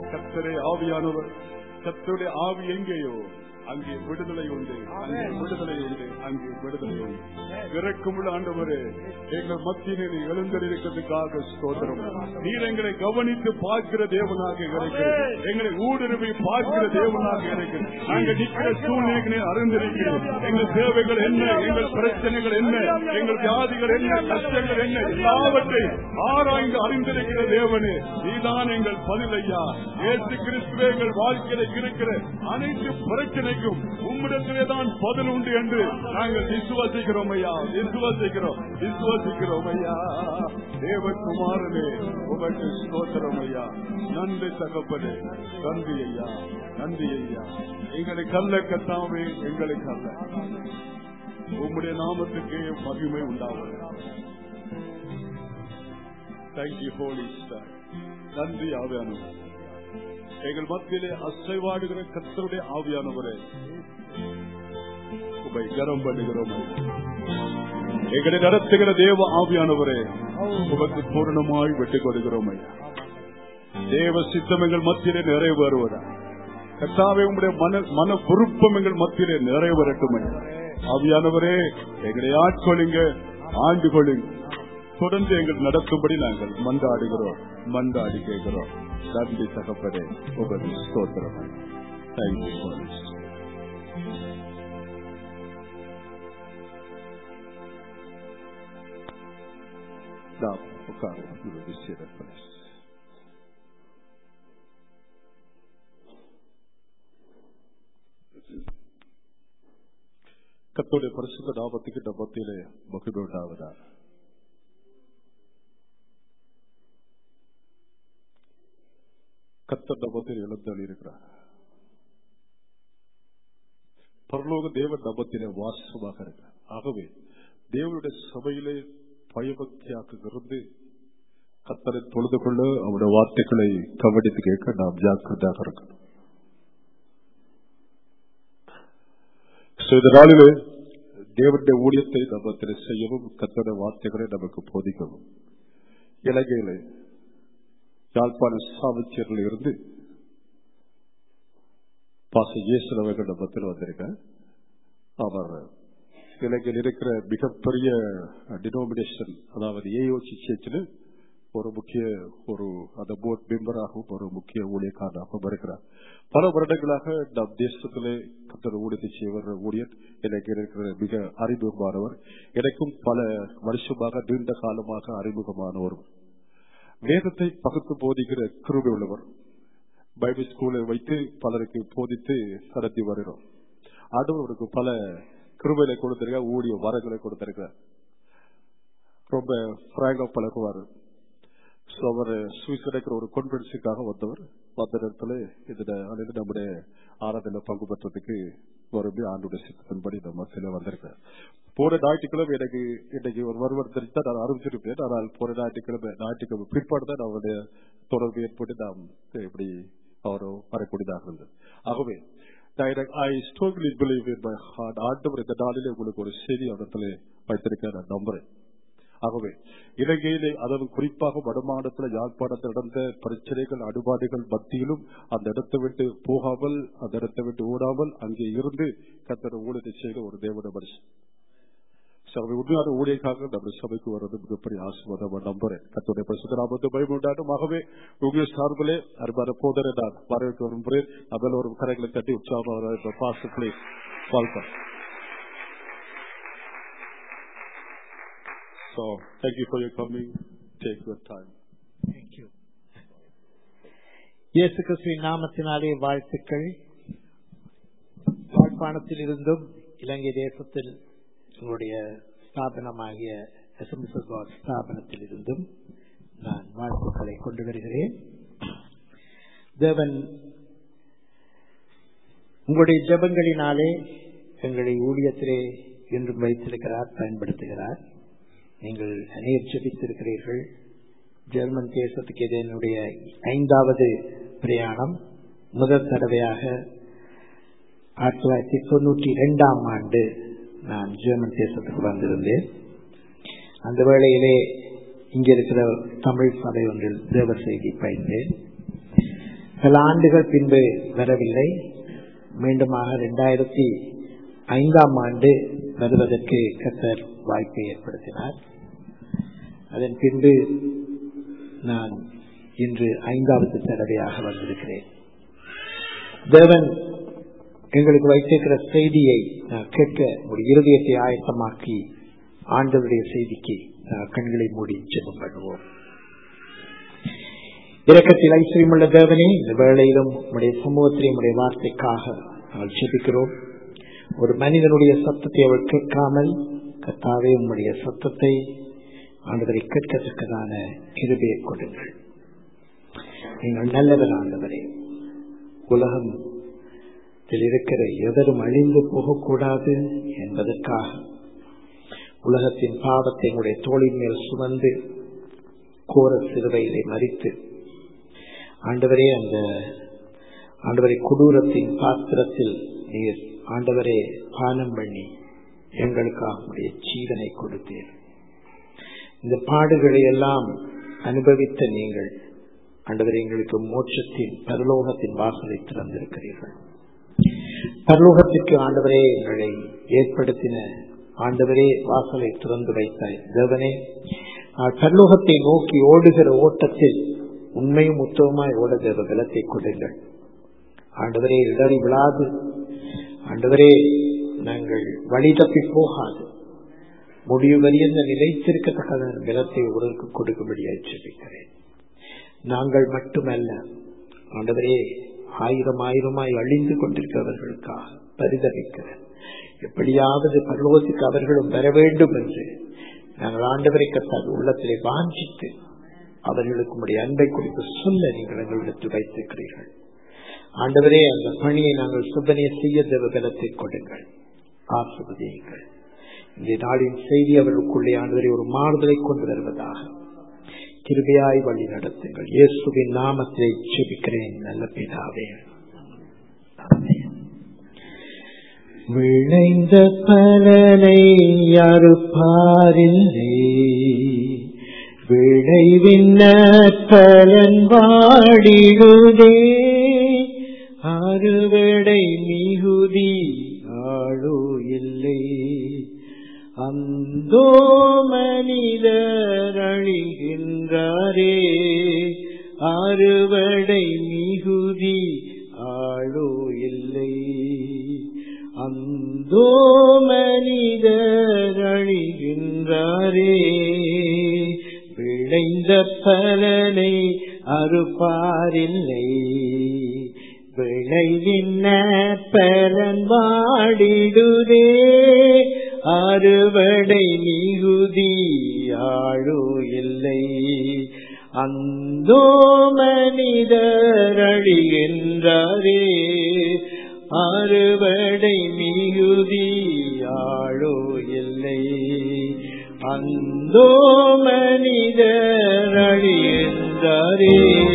கத்தரை ஆவியானவர் கத்தருடைய ஆவி எங்கேயோ அங்கே விடுதலை உண்டு அங்கே விடுதலை உண்டு அங்கே விடுதலை உண்டு இறக்கும் உள்ள ஆண்டவரே எங்கள் மத்தியிலே நீ எழுந்திருக்கிறதுக்காக ஸ்தோத்திரம் நீர் எங்களை கவனித்து பார்க்கிற தேவனாக இருக்கிறது எங்களை ஊடுருவி பார்க்கிற தேவனாக இருக்கிறது நாங்கள் நிற்கிற சூழ்நிலைகளை அறிந்திருக்கிறோம் எங்கள் தேவைகள் என்ன எங்கள் பிரச்சனைகள் என்ன எங்கள் வியாதிகள் என்ன கஷ்டங்கள் என்ன எல்லாவற்றையும் ஆராய்ந்து அறிந்திருக்கிற தேவனே நீதான் எங்கள் பதில் ஐயா ஏசு கிறிஸ்துவே எங்கள் வாழ்க்கையில இருக்கிற அனைத்து பிரச்சனைக்கும் உம்மிடத்திலே தான் பதில் உண்டு என்று நாங்கள் விசுவாசிக்கிறோம் ஐயா விசுவாசிக்கிறோம் விசுவாசிக்கிறோம் ஐயா தேவகுமாரனே உமக்கு ஸ்தோத்திரம் ஐயா நன்றி தகப்பனே நன்றி ஐயா நன்றி ஐயா எங்களை கல்ல கத்தாமே எங்களை கல்ல உம்முடைய நாமத்துக்கு மகிமை உண்டாவது தேங்க்யூ ஹோலி ஸ்டார் நன்றி ஆவியானவர் எங்கள் மத்தியிலே அசைவாடுகிற கத்தருடைய ஆவியானவரே உமை கரம் பண்ணுகிறோம் எங்களை நடத்துகிற தேவ ஆவியானவரே உமக்கு பூரணமாய் வெட்டுக் கொடுக்கிறோம் ஐயா தேவ சித்தம் எங்கள் மத்தியிலே நிறைவேறுவதா கத்தாவே உங்களுடைய மன மன விருப்பம் எங்கள் மத்தியிலே நிறைவேறட்டும் ஐயா ஆவியானவரே எங்களை ஆட்கொள்ளுங்க ஆண்டு கொள்ளுங்க தொடர்ந்து எங்கள் நடத்தும்படி நாங்கள் மன்றாடுகிறோம் மன்றாடி கேட்கிறோம் நன்றி தகப்பதே உபதி ஸ்தோத்திரம் தேங்க்யூ நாம் உட்கார விஷயத்தை கத்தோடைய பரிசுத்த நாமத்துக்கு நம்ம மத்தியிலே மகிழ்வு உண்டாவதா கத்தர் நபத்தில் எழுந்தள்ளி இருக்கிறார் பரலோக தேவன் நபத்திலே வாசமாக இருக்கிறார் ஆகவே தேவனுடைய சபையிலே பயபக்தியாக இருந்து கத்தரை தொழுது கொள்ள அவருடைய வார்த்தைகளை கவனித்து கேட்க நாம் ஜாக்கிரதையாக இருக்கணும் So, இந்த நாளிலே தேவனுடைய ஊழியத்தை நம்மத்தில் செய்யவும் கத்தருடைய வார்த்தைகளை நமக்கு போதிக்கவும் இலங்கையிலே யாழ்ப்பாண சாமச்சியரில் இருந்து பாச இயேசுனவர்கள் நம்மத்தில் வந்திருக்க அவர் இலங்கையில் இருக்கிற மிகப்பெரிய டினோமினேஷன் அதாவது ஏஓசி சேர்ச்சில் ஒரு முக்கிய ஒரு அந்த போர்ட் மெம்பராகவும் ஒரு முக்கிய ஊழியக்காரனாகவும் இருக்கிறார் பல வருடங்களாக நம் தேசத்திலே கத்தர் ஊழியத்தை செய்வர் ஊழியர் எனக்கு இருக்கிற மிக அறிமுகமானவர் எனக்கும் பல வருஷமாக நீண்ட காலமாக அறிமுகமானவர் வேதத்தை பகுத்து போதிக்கிற கிருபை உள்ளவர் பைபிள் ஸ்கூலை வைத்து பலருக்கு போதித்து நடத்தி வருகிறோம் ஆண்டவருக்கு பல கிருபைகளை கொடுத்திருக்க ஊழிய வரங்களை கொடுத்திருக்கிறார் ரொம்ப பிராங்கா பழகுவார் அவர் சுவிஸ் கிடைக்கிற ஒரு கான்பரன்ஸுக்காக வந்தவர் வந்த நேரத்தில் இதுல அனைத்து நம்முடைய ஆராதனை பங்கு பெற்றதுக்கு வரும்படி ஆண்டுடைய சித்தத்தின்படி நம்ம சில வந்திருக்கேன் போன ஞாயிற்றுக்கிழமை எனக்கு இன்னைக்கு ஒரு வருவர் தெரிஞ்சா நான் ஆரம்பிச்சிருப்பேன் ஆனால் போன ஞாயிற்றுக்கிழமை ஞாயிற்றுக்கிழமை பிற்பாடு தான் அவருடைய தொடர்பு ஏற்பட்டு நாம் இப்படி அவர் வரக்கூடியதாக இருந்தது ஆகவே I strongly believe in my heart ஆண்டவர் இந்த நாளிலே உங்களுக்கு ஒரு செய்தி இடத்துல வைத்திருக்க நான் நம்புறேன் ஆகவே இலங்கையிலே அதுவும் குறிப்பாக வடமாநிலத்தில் யாழ்ப்பாணத்தில் நடந்த பிரச்சனைகள் அடுபாடுகள் மத்தியிலும் அந்த இடத்தை விட்டு போகாமல் அந்த இடத்தை விட்டு ஓடாமல் அங்கே இருந்து கத்தர் ஊழியத்தை செய்த ஒரு தேவன மனுஷன் சபை உண்மையான ஊழியக்காக நம்ம சபைக்கு வர்றது மிகப்பெரிய ஆசிர்வாதம் நம்புறேன் கத்தோடைய பரிசுத்தராமத்து பயமுண்டாட்டும் ஆகவே உங்கள் சார்பிலே அருமையான போதனை நான் வரவேற்க விரும்புகிறேன் அதில் ஒரு கரைகளை தட்டி உற்சாகம் பாசத்திலே வாழ்க்கை So, thank you for your coming. Take your time. Thank you. இயேசு கிறிஸ்துவின் நாமத்தினாலே வாழ்த்துக்கள் யாழ்ப்பாணத்தில் இருந்தும் இலங்கை தேசத்தில் உங்களுடைய ஸ்தாபனமாகிய எஸ்எம்எஸ் ஸ்தாபனத்தில் இருந்தும் நான் வாழ்த்துக்களை கொண்டு வருகிறேன் தேவன் உங்களுடைய ஜபங்களினாலே எங்களை ஊழியத்திலே என்றும் வைத்திருக்கிறார் பயன்படுத்துகிறார் நீங்கள் அநேர் ஜபித்திருக்கிறீர்கள் ஜெர்மன் தேசத்துக்கு இது என்னுடைய ஐந்தாவது பிரயாணம் முதல் தடவையாக ஆயிரத்தி தொள்ளாயிரத்தி தொண்ணூற்றி இரண்டாம் ஆண்டு நான் ஜெர்மன் தேசத்துக்கு வந்திருந்தேன் அந்த வேளையிலே இங்கே இருக்கிற தமிழ் சபை ஒன்றில் தேவ செய்தி பயின்றேன் பல ஆண்டுகள் பின்பு வரவில்லை மீண்டுமாக இரண்டாயிரத்தி ஐந்தாம் ஆண்டு வருவதற்கு கத்தர் வாய்ப்பை ஏற்படுத்தினார் அதன் பின்பு நான் இன்று ஐந்தாவது தடவையாக வந்திருக்கிறேன் தேவன் எங்களுக்கு வைத்திருக்கிற செய்தியை நான் கேட்க ஒரு இருதயத்தை ஆயத்தமாக்கி ஆண்டவருடைய செய்திக்கு நான் கண்களை மூடி ஜெபம் பண்ணுவோம் இரக்கத்தில் ஐஸ்வரியமுள்ள தேவனே இந்த வேளையிலும் உடைய சமூகத்திலே உடைய வார்த்தைக்காக நாங்கள் ஜெபிக்கிறோம் ஒரு மனிதனுடைய சத்தத்தை அவள் கேட்காமல் கத்தாவே உம்முடைய சத்தத்தை ஆண்டவரை கேட்கத்தக்கதான கிருபையை கொடுங்கள் நீங்கள் நல்லவர் ஆண்டவரே உலகம் இருக்கிற எவரும் அழிந்து போகக்கூடாது என்பதற்காக உலகத்தின் பாவத்தை உங்களுடைய தோளின் மேல் சுமந்து கோர சிறுவையிலே மறித்து ஆண்டவரே அந்த ஆண்டவரை கொடூரத்தின் பாத்திரத்தில் நீர் ஆண்டவரே பானம் பண்ணி எங்களுக்காக உடைய ஜீவனை கொடுத்தீர் இந்த பாடுகளை எல்லாம் அனுபவித்த நீங்கள் ஆண்டவரை எங்களுக்கு மோட்சத்தின் பரலோகத்தின் வாசலை திறந்திருக்கிறீர்கள் பரலோகத்திற்கு ஆண்டவரே எங்களை ஏற்படுத்தின ஆண்டவரே வாசலை திறந்து வைத்தாய் தேவனே பரலோகத்தை நோக்கி ஓடுகிற ஓட்டத்தில் உண்மையும் உத்தவமாய் ஓட தேவ பலத்தை கொடுங்கள் ஆண்டவரே இடறி விழாது ஆண்டவரே நாங்கள் வழி தப்பி போகாது முடிவு வரியந்த நிலைத்திருக்கத்தக்க பலத்தை உடலுக்கு கொடுக்கும்படி எச்சரிக்கிறேன் நாங்கள் மட்டுமல்ல ஆண்டவரே ஆயிரம் ஆயிரமாய் அழிந்து கொண்டிருக்கிறவர்களுக்காக பரிதவிக்கிறேன் எப்படியாவது பரலோகத்துக்கு அவர்களும் வர வேண்டும் என்று நாங்கள் ஆண்டவரை கத்தாது உள்ளத்திலே வாஞ்சித்து அவர்களுக்கு உடைய அன்பை குறித்து சொல்ல நீங்கள் எங்களிடத்தில் வைத்திருக்கிறீர்கள் ஆண்டவரே அந்த பணியை நாங்கள் சுத்தனைய செய்ய தேவபலத்தை கொடுங்கள் ஆசிர்வதியுங்கள் இந்த நாளின் செய்தி அவர்களுக்குள்ளே ஆண்டவரை ஒரு மாறுதலை கொண்டு வருவதாக கிருபையாய் வழி நடத்துங்கள் இயேசுவின் நாமத்தை செபிக்கிறேன் நல்ல பிதாவே விளைந்த பலனை அறுப்பாரில்லை விளைவின் பலன் வாடிடுதே அறுவடை மிகுதி ஆளோ இல்லை அந்தோ மனிதர் அழிகின்றாரே அறுவடை மிகுதி ஆளோ இல்லை அந்தோ மனிதர் அழிகின்றாரே விளைந்த பலனை அறுப்பாரில்லை விளைவின் பலன் வாடிடுதே அறுவடை மிகுதி ஆழோ இல்லை அந்தோ மனிதர் அழிகின்றாரே அறுவடை மிகுதி ஆழோ இல்லை அந்தோ மனிதர் அழிகின்றாரே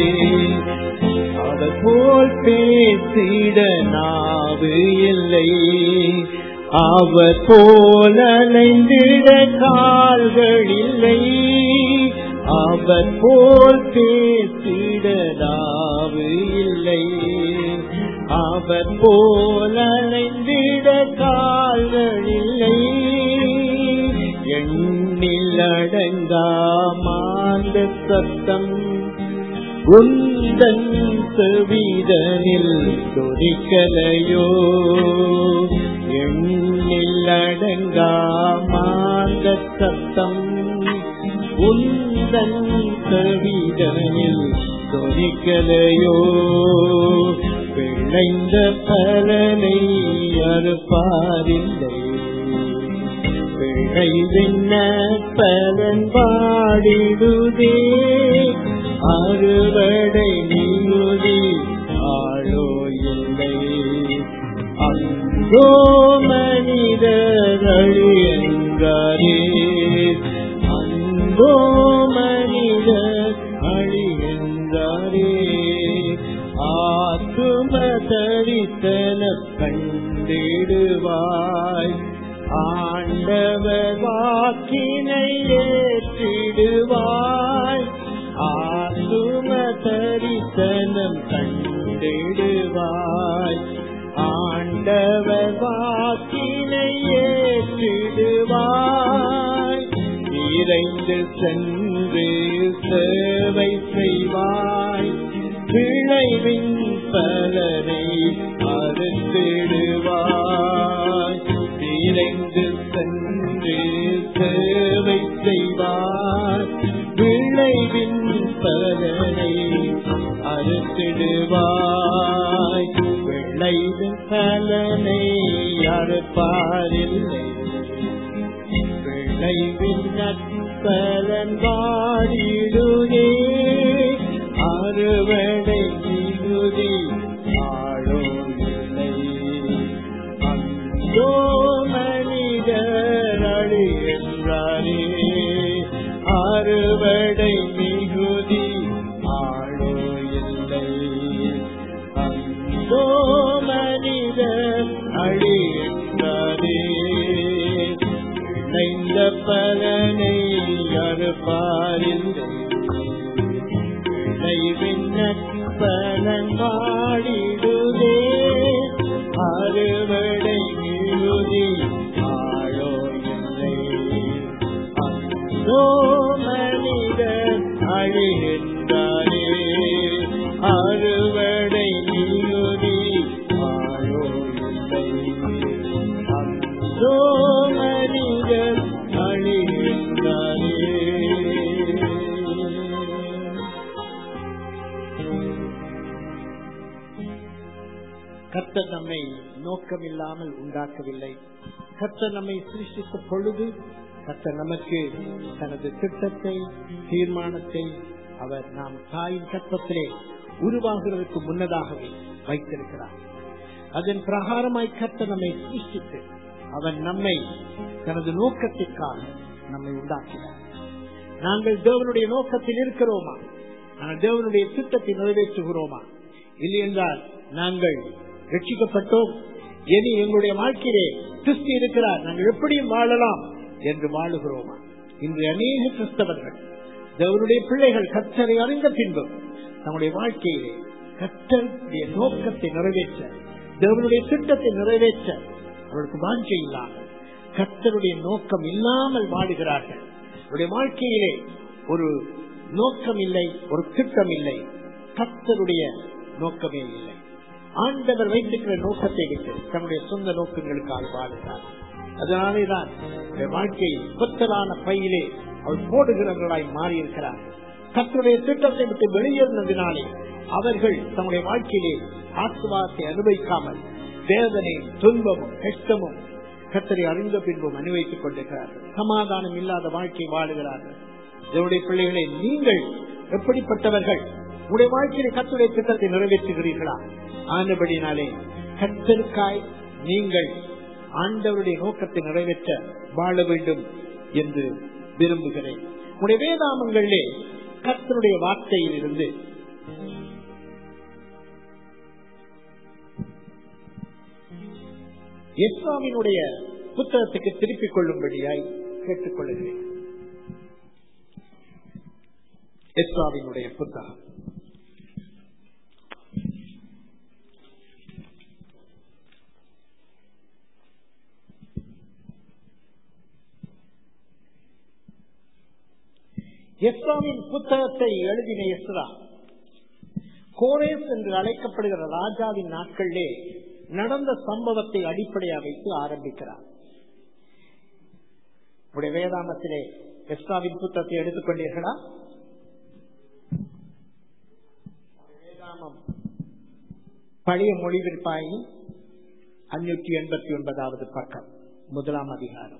அவர் போல் பேசிட நாவு இல்லை அவர் போல் அலைந்திட கால்கள் இல்லை அவர் போல் பேசிட நாவு இல்லை அவர் போல் அலைந்திட கால்கள் இல்லை எண்ணில் அடங்கா மாந்த சத்தம் உந்தன் செவிதனில் தொடிக்கலையோ எண்ணில் அடங்கா மாந்த சத்தம் உந்தன் செவிதனில் தொடிக்கலையோ விளைந்த பலனை அறுப்பாரில்லை விளைவின்ன பலன் பாடிடுதே அறுவடை நீதி ஆளோ இல்லை அங்கோ மனிதர்கள் என்றாரே அங்கோ மனிதர் அழிகின்றாரே ஆத்தும தரிசன கண்டிடுவாய் ஆண்டவர் வாக்கினை ஏற்றிடுவாய் ஆத்தும தரிசனம் கண்டு விளைவின் பலனை அறுத்திடுவாய் விரைந்து சென்று சேவை செய்வார் விளைவின் பலனை அறுத்திடுவாய் விளைவின் பலனை அறுப்பாரில்லை விளைவின் நற்பலன் வாடிடுதே அறுவடை மிகுதி ஆளோ இல்லை அந்தோ மனிதர் அழி என்றாரே அறுவடை மிகுதி ஆளோ இல்லை அந்தோ மனிதர் அழி என்றாரே இணைந்த பலனை அறுப்பாரில்லை விளைவின் பலன் வாடிடுதே அறுவடை மிகுதி ஆழோ இல்லை அந்தோ மனிதர் அழிகின்றாரே அறுவடை மிகுதி ஆழோ இல்லை அந்தோ மனிதர் அழிகின்றாரே கர்த்தர் நம்மை நோக்கமில்லாமல் உண்டாக்கவில்லை கர்த்தர் நம்மை சிருஷ்டித்த பொழுது கர்த்தர் நமக்கு தனது திட்டத்தை தீர்மானத்தை அவர் நாம் தாயின் கற்பத்திலே உருவாகிறதுக்கு முன்னதாகவே வைத்திருக்கிறார் அதன் பிரகாரமாய் கர்த்தர் நம்மை சிருஷ்டித்து அவன் நம்மை தனது நோக்கத்திற்காக நம்மை உண்டாக்கினார் நாங்கள் தேவனுடைய நோக்கத்தில் இருக்கிறோமா நாங்கள் தேவனுடைய திட்டத்தை நிறைவேற்றுகிறோமா இல்லை என்றால் நாங்கள் ரட்சிக்கப்பட்டோம் இனி எங்களுடைய வாழ்க்கையிலே கிறிஸ்து இருக்கிறார் நாங்கள் எப்படியும் வாழலாம் என்று வாழுகிறோமா இன்று அநேக கிறிஸ்தவர்கள் தேவனுடைய பிள்ளைகள் கத்தரை அறிந்த பின்பும் நம்முடைய வாழ்க்கையிலே கத்தருடைய நோக்கத்தை நிறைவேற்ற தேவனுடைய திட்டத்தை நிறைவேற்ற அவர்களுக்கு வாஞ்சை இல்லாமல் கத்தருடைய நோக்கம் இல்லாமல் வாழுகிறார்கள் அவருடைய வாழ்க்கையிலே ஒரு நோக்கம் இல்லை ஒரு திட்டம் இல்லை கத்தருடைய நோக்கமே இல்லை ஆண்டவர் வைத்திருக்கிற நோக்கத்தை விட்டு தன்னுடைய சொந்த நோக்கங்களுக்காக வாழுகிறார் அதனாலேதான் இந்த வாழ்க்கையை கொத்தலான பையிலே அவர் போடுகிறவர்களாய் மாறி இருக்கிறார் கத்தருடைய திட்டத்தை விட்டு வெளியேறினதினாலே அவர்கள் தம்முடைய வாழ்க்கையிலே ஆசுவாசத்தை அனுபவிக்காமல் வேதனை துன்பமும் கஷ்டமும் கத்தரை அறிந்த பின்பும் அனுபவித்துக் கொண்டிருக்கிறார்கள் சமாதானம் இல்லாத வாழ்க்கை வாழுகிறார்கள் இதனுடைய பிள்ளைகளை நீங்கள் எப்படிப்பட்டவர்கள் உங்களுடைய வாழ்க்கையில கத்துடைய திட்டத்தை நிறைவேற்றுகிறீர்களா ஆனபடினாலே கத்தருக்காய் நீங்கள் ஆண்டவருடைய நோக்கத்தை நிறைவேற்ற வாழ வேண்டும் என்று விரும்புகிறேன் உடைய வேதாமங்களிலே கத்தருடைய வார்த்தையில் இருந்து எஸ்வாமினுடைய புத்தகத்துக்கு திருப்பிக் கொள்ளும்படியாய் கேட்டுக் கொள்ளுகிறேன் எஸ்வாவினுடைய புத்தகம் எஸ்ராமின் புத்தகத்தை எழுதின எஸ்ரா கோரேஸ் என்று அழைக்கப்படுகிற ராஜாவின் நாட்களிலே நடந்த சம்பவத்தை அடிப்படையாக வைத்து ஆரம்பிக்கிறார் உடைய வேதாமத்திலே எஸ்ராவின் புத்தகத்தை எடுத்துக்கொண்டீர்களா வேதாமம் பழைய மொழிபெயர்ப்பாயின் அஞ்சூற்றி எண்பத்தி ஒன்பதாவது பக்கம் முதலாம் அதிகாரம்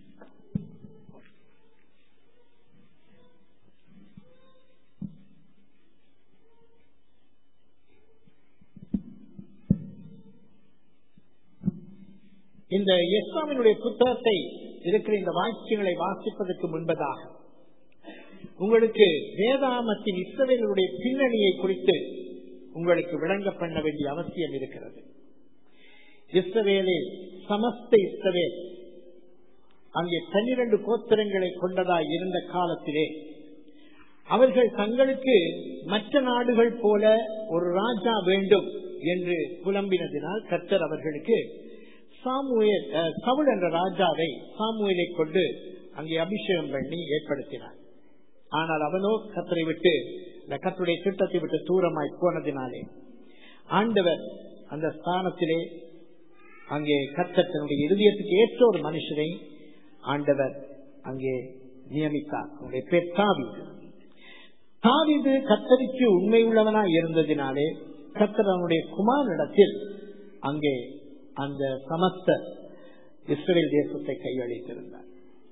இந்த இஸ்லாமினுடைய புத்தகத்தை இருக்கிற இந்த வாக்கியங்களை வாசிப்பதற்கு முன்பதாக உங்களுக்கு வேதாமத்தின் இஸ்ரவேலுடைய பின்னணியை குறித்து உங்களுக்கு விளங்க பண்ண வேண்டிய அவசியம் இருக்கிறது இஸ்ரவேலில் சமஸ்த இஸ்ரவேல் அங்கே பன்னிரண்டு கோத்திரங்களை கொண்டதாய் இருந்த காலத்திலே அவர்கள் தங்களுக்கு மற்ற நாடுகள் போல ஒரு ராஜா வேண்டும் என்று புலம்பினதினால் கர்த்தர் அவர்களுக்கு சாமுவேல் சவுல் என்ற ராஜாவை சாமுவேலை கொண்டு அங்கே அபிஷேகம் பண்ணி ஏற்படுத்தினார் ஆனால் அவனோ கத்தரை விட்டு இந்த கத்துடைய திட்டத்தை விட்டு தூரமாய் போனதினாலே ஆண்டவர் அந்த ஸ்தானத்திலே அங்கே கத்தர் தன்னுடைய இருதயத்துக்கு ஏற்ற ஒரு மனுஷனை ஆண்டவர் அங்கே நியமித்தார் அவருடைய பேர் தாவீது தாவீது கத்தரிக்கு உண்மை உள்ளவனா இருந்ததினாலே கத்தர் அவனுடைய குமாரிடத்தில் அங்கே அந்த சமஸ்த இஸ்ரேல் தேசத்தை கையளித்திருந்தார்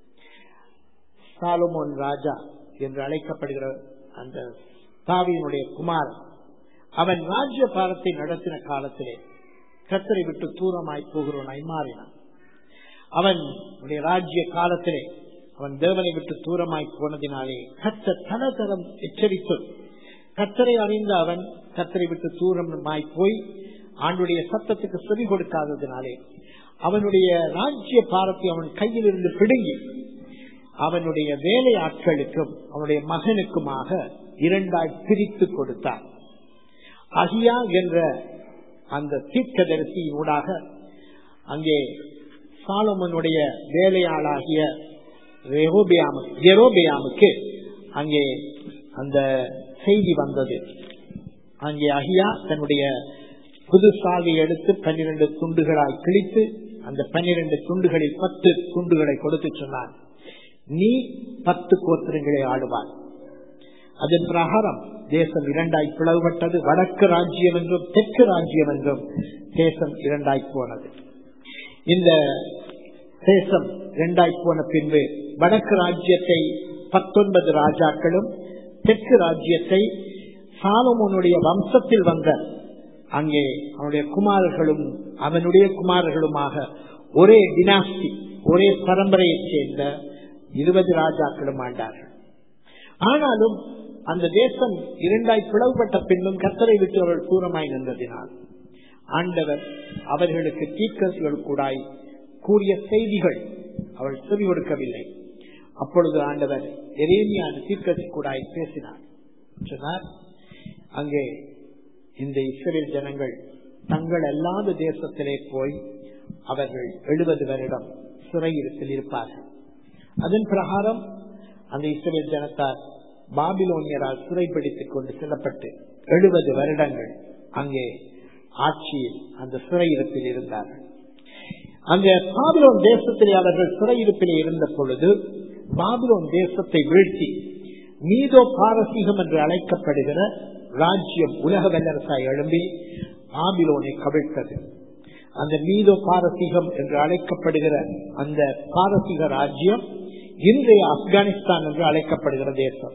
சாலுமோன் ராஜா என்று அழைக்கப்படுகிற அந்த தாவியினுடைய குமார் அவன் ராஜ்ய பாரத்தை நடத்தின காலத்திலே கத்தரை விட்டு தூரமாய் போகிறவனாய் மாறினான் அவன் ராஜ்ய காலத்திலே அவன் தேவனை விட்டு தூரமாய் போனதினாலே கத்த தனதரம் எச்சரித்து கத்தரை அறிந்த அவன் கத்தரை விட்டு தூரமாய் போய் ஆண்டுடைய சத்தத்துக்கு செவி கொடுக்காததினாலே அவனுடைய ராஜ்ய பாரத்தை அவன் கையில் இருந்து பிடுங்கி அவனுடைய வேலை ஆட்களுக்கும் அவனுடைய மகனுக்குமாக இரண்டாய் பிரித்து கொடுத்தார் அகியா என்ற அந்த தீர்க்கதரிசியின் ஊடாக அங்கே சாலமனுடைய வேலையாளாகிய ஜெரோபியாமுக்கு அங்கே அந்த செய்தி வந்தது அங்கே அகியா தன்னுடைய புது சாகை எடுத்து பன்னிரண்டு துண்டுகளால் கிழித்து அந்த பன்னிரண்டு துண்டுகளில் பத்து துண்டுகளை கொடுத்து சொன்னான் நீ பத்து கோத்திரங்களை ஆடுவாய் அதன் பிரகாரம் தேசம் இரண்டாய் பிளவுபட்டது வடக்கு ராஜ்யம் என்றும் தெற்கு ராஜ்யம் என்றும் தேசம் இரண்டாய் போனது இந்த தேசம் இரண்டாய் போன பின்பு வடக்கு ராஜ்யத்தை பத்தொன்பது ராஜாக்களும் தெற்கு ராஜ்யத்தை சாலமோனுடைய வம்சத்தில் வந்த அங்கே அவனுடைய குமாரர்களும் அவனுடைய குமாரர்களுமாக ஒரே டினாஸ்டி ஒரே பரம்பரையைச் சேர்ந்த இருபது ராஜாக்களும் ஆண்டார்கள் ஆனாலும் அந்த தேசம் இரண்டாய் பிளவுபட்ட பின்னும் கத்தரை விட்டு அவர்கள் தூரமாய் நின்றதினால் ஆண்டவர் அவர்களுக்கு தீக்கசுகள் கூடாய் கூறிய செய்திகள் அவள் செவி கொடுக்கவில்லை அப்பொழுது ஆண்டவர் எரேமியான தீர்க்கசி கூடாய் பேசினார் சொன்னார் அங்கே இந்த இஸ்ரேல் ஜனங்கள் தங்கள் அல்லாத தேசத்திலே போய் அவர்கள் எழுபது வருடம் சிறையிருப்பில் இருப்பார்கள் அதன் பிரகாரம் அந்த இஸ்ரேல் ஜனத்தார் பாபிலோனியரால் சிறைப்பிடித்துக் கொண்டு செல்லப்பட்டு எழுபது வருடங்கள் அங்கே ஆட்சியில் அந்த சிறையிருப்பில் இருந்தார்கள் அந்த பாபிலோன் தேசத்திலே அவர்கள் சிறையிருப்பிலே இருந்த பொழுது பாபிலோன் தேசத்தை வீழ்த்தி மீதோ பாரசீகம் என்று அழைக்கப்படுகிற ராஜ்யம் உலக வல்லரசாய் எழும்பி பாபிலோனை கவிழ்த்தது அந்த மீதோ பாரசீகம் என்று அழைக்கப்படுகிற அந்த பாரசீக ராஜ்யம் இன்றைய ஆப்கானிஸ்தான் என்று அழைக்கப்படுகிற தேசம்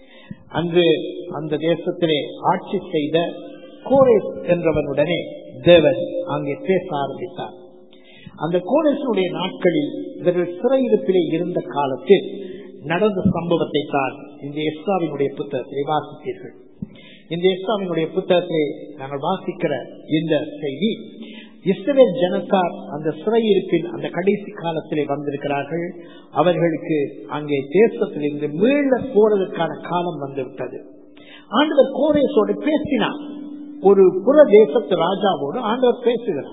அன்று அந்த தேசத்திலே ஆட்சி செய்த கோரேஸ் என்றவனுடனே தேவன் அங்கே பேச ஆரம்பித்தார் அந்த கோரேசனுடைய நாட்களில் இவர்கள் சிறையிருப்பிலே இருந்த காலத்தில் நடந்த சம்பவத்தை தான் இந்த எஸ்ராவினுடைய புத்தகத்தை வாசித்தீர்கள் இந்த எஸ்ராவினுடைய புத்தகத்தை நாங்கள் வாசிக்கிற இந்த செய்தி இஸ்ரேல் ஜனத்தார் அந்த சிறையிருப்பில் அந்த கடைசி காலத்திலே வந்திருக்கிறார்கள் அவர்களுக்கு அங்கே தேசத்திலிருந்து மீள போறதுக்கான காலம் வந்துவிட்டது ஆண்டவர் கோரேசோடு பேசினார் ஒரு புற தேசத்து ராஜாவோடு ஆண்டவர் பேசுகிறார்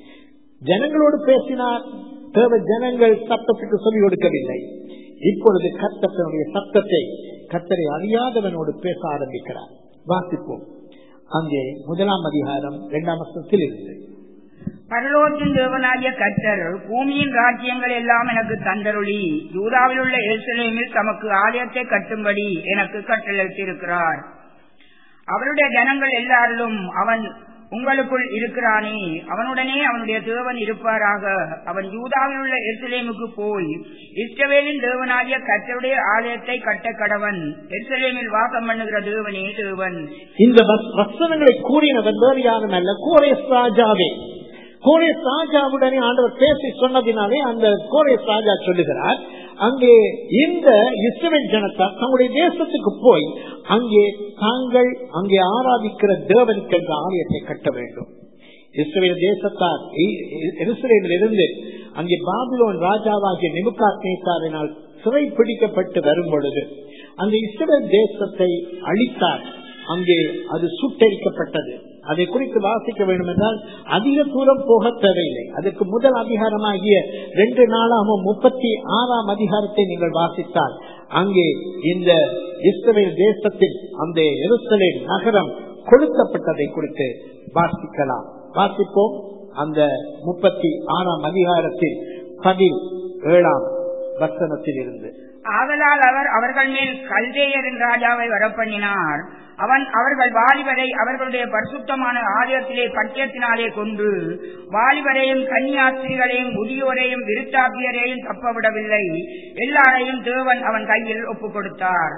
ஜனங்களோடு பேசினார் தேவ ஜனங்கள் சத்தத்துக்கு சொல்லிக் கொடுக்கவில்லை இப்பொழுது கத்தத்தினுடைய சத்தத்தை கத்தரை அறியாதவனோடு பேச ஆரம்பிக்கிறார் வாசிப்போம் அங்கே முதலாம் அதிகாரம் இரண்டாம் வருஷத்தில் இருந்து பரலோகத்தின் தேவனாகிய கர்த்தர் பூமியின் ராஜ்யங்கள் எல்லாம் எனக்கு தந்தருளி யூராவில் உள்ள எருசலேமில் தமக்கு ஆலயத்தை கட்டும்படி எனக்கு கட்டளையிட்டிருக்கிறார் அவருடைய ஜனங்கள் எல்லாரிலும் அவன் உங்களுக்குள் இருக்கிறானே அவனுடனே அவனுடைய தேவன் இருப்பாராக அவன் யூதாவில் உள்ள எருசலேமுக்கு போய் இஸ்ரவேலின் தேவனாகிய கர்த்தருடைய ஆலயத்தை கட்ட கடவன் எருசலேமில் வாசம் பண்ணுகிற தேவனே தேவன் இந்த வஸ்- வசனங்களை கூறினவர் வேறு யாரும் அல்ல கோரேஸ் ராஜாவே கோரேஸ் ராஜாவுடனே ஆண்டவர் பேசி சொன்னதினாலே அந்த கோரேஸ் ராஜா சொல்லுகிறார் அங்கே இந்த இஸ்ரேல் ஜனத்தார் தங்களுடைய தேசத்துக்கு போய் அங்கே தாங்கள் அங்கே ஆராதிக்கிற தேவனுக்கு என்ற ஆலயத்தை கட்ட வேண்டும் இஸ்ரேல் தேசத்தார் இஸ்ரேலில் இருந்து அங்கே பாபிலோன் ராஜாவாகிய நிமுகாத் நேசாரினால் சிறை பிடிக்கப்பட்டு வரும் பொழுது அந்த இஸ்ரேல் தேசத்தை அழித்தார் அங்கே அது சுட்டரிக்கப்பட்டது அதை குறித்து வாசிக்க வேண்டும் என்றால் அதிக தூரம் போக தேவையில்லை அதுக்கு முதல் அதிகாரமாகிய ரெண்டு நாளாகவும் முப்பத்தி ஆறாம் அதிகாரத்தை நீங்கள் வாசித்தால் அங்கே இந்த இஸ்ரேல் தேசத்தில் அந்த எருசலேம் நகரம் கொளுத்தப்பட்டதை குறித்து வாசிக்கலாம் வாசிப்போம் அந்த முப்பத்தி ஆறாம் அதிகாரத்தில் பதில் ஏழாம் வசனத்தில் இருந்து ஆதலால் அவர் அவர்கள் மேல் கல்தேயரின் ராஜாவை வரப்பண்ணினார் அவன் அவர்கள் வாலிபரை அவர்களுடைய பரிசுத்தமான ஆலயத்திலே பட்டியத்தினாலே கொண்டு வாலிபரையும் கன்னியாஸ்திரிகளையும் முதியோரையும் விருத்தாப்பியரையும் தப்பவிடவில்லை எல்லாரையும் தேவன் அவன் கையில் ஒப்புக் கொடுத்தார்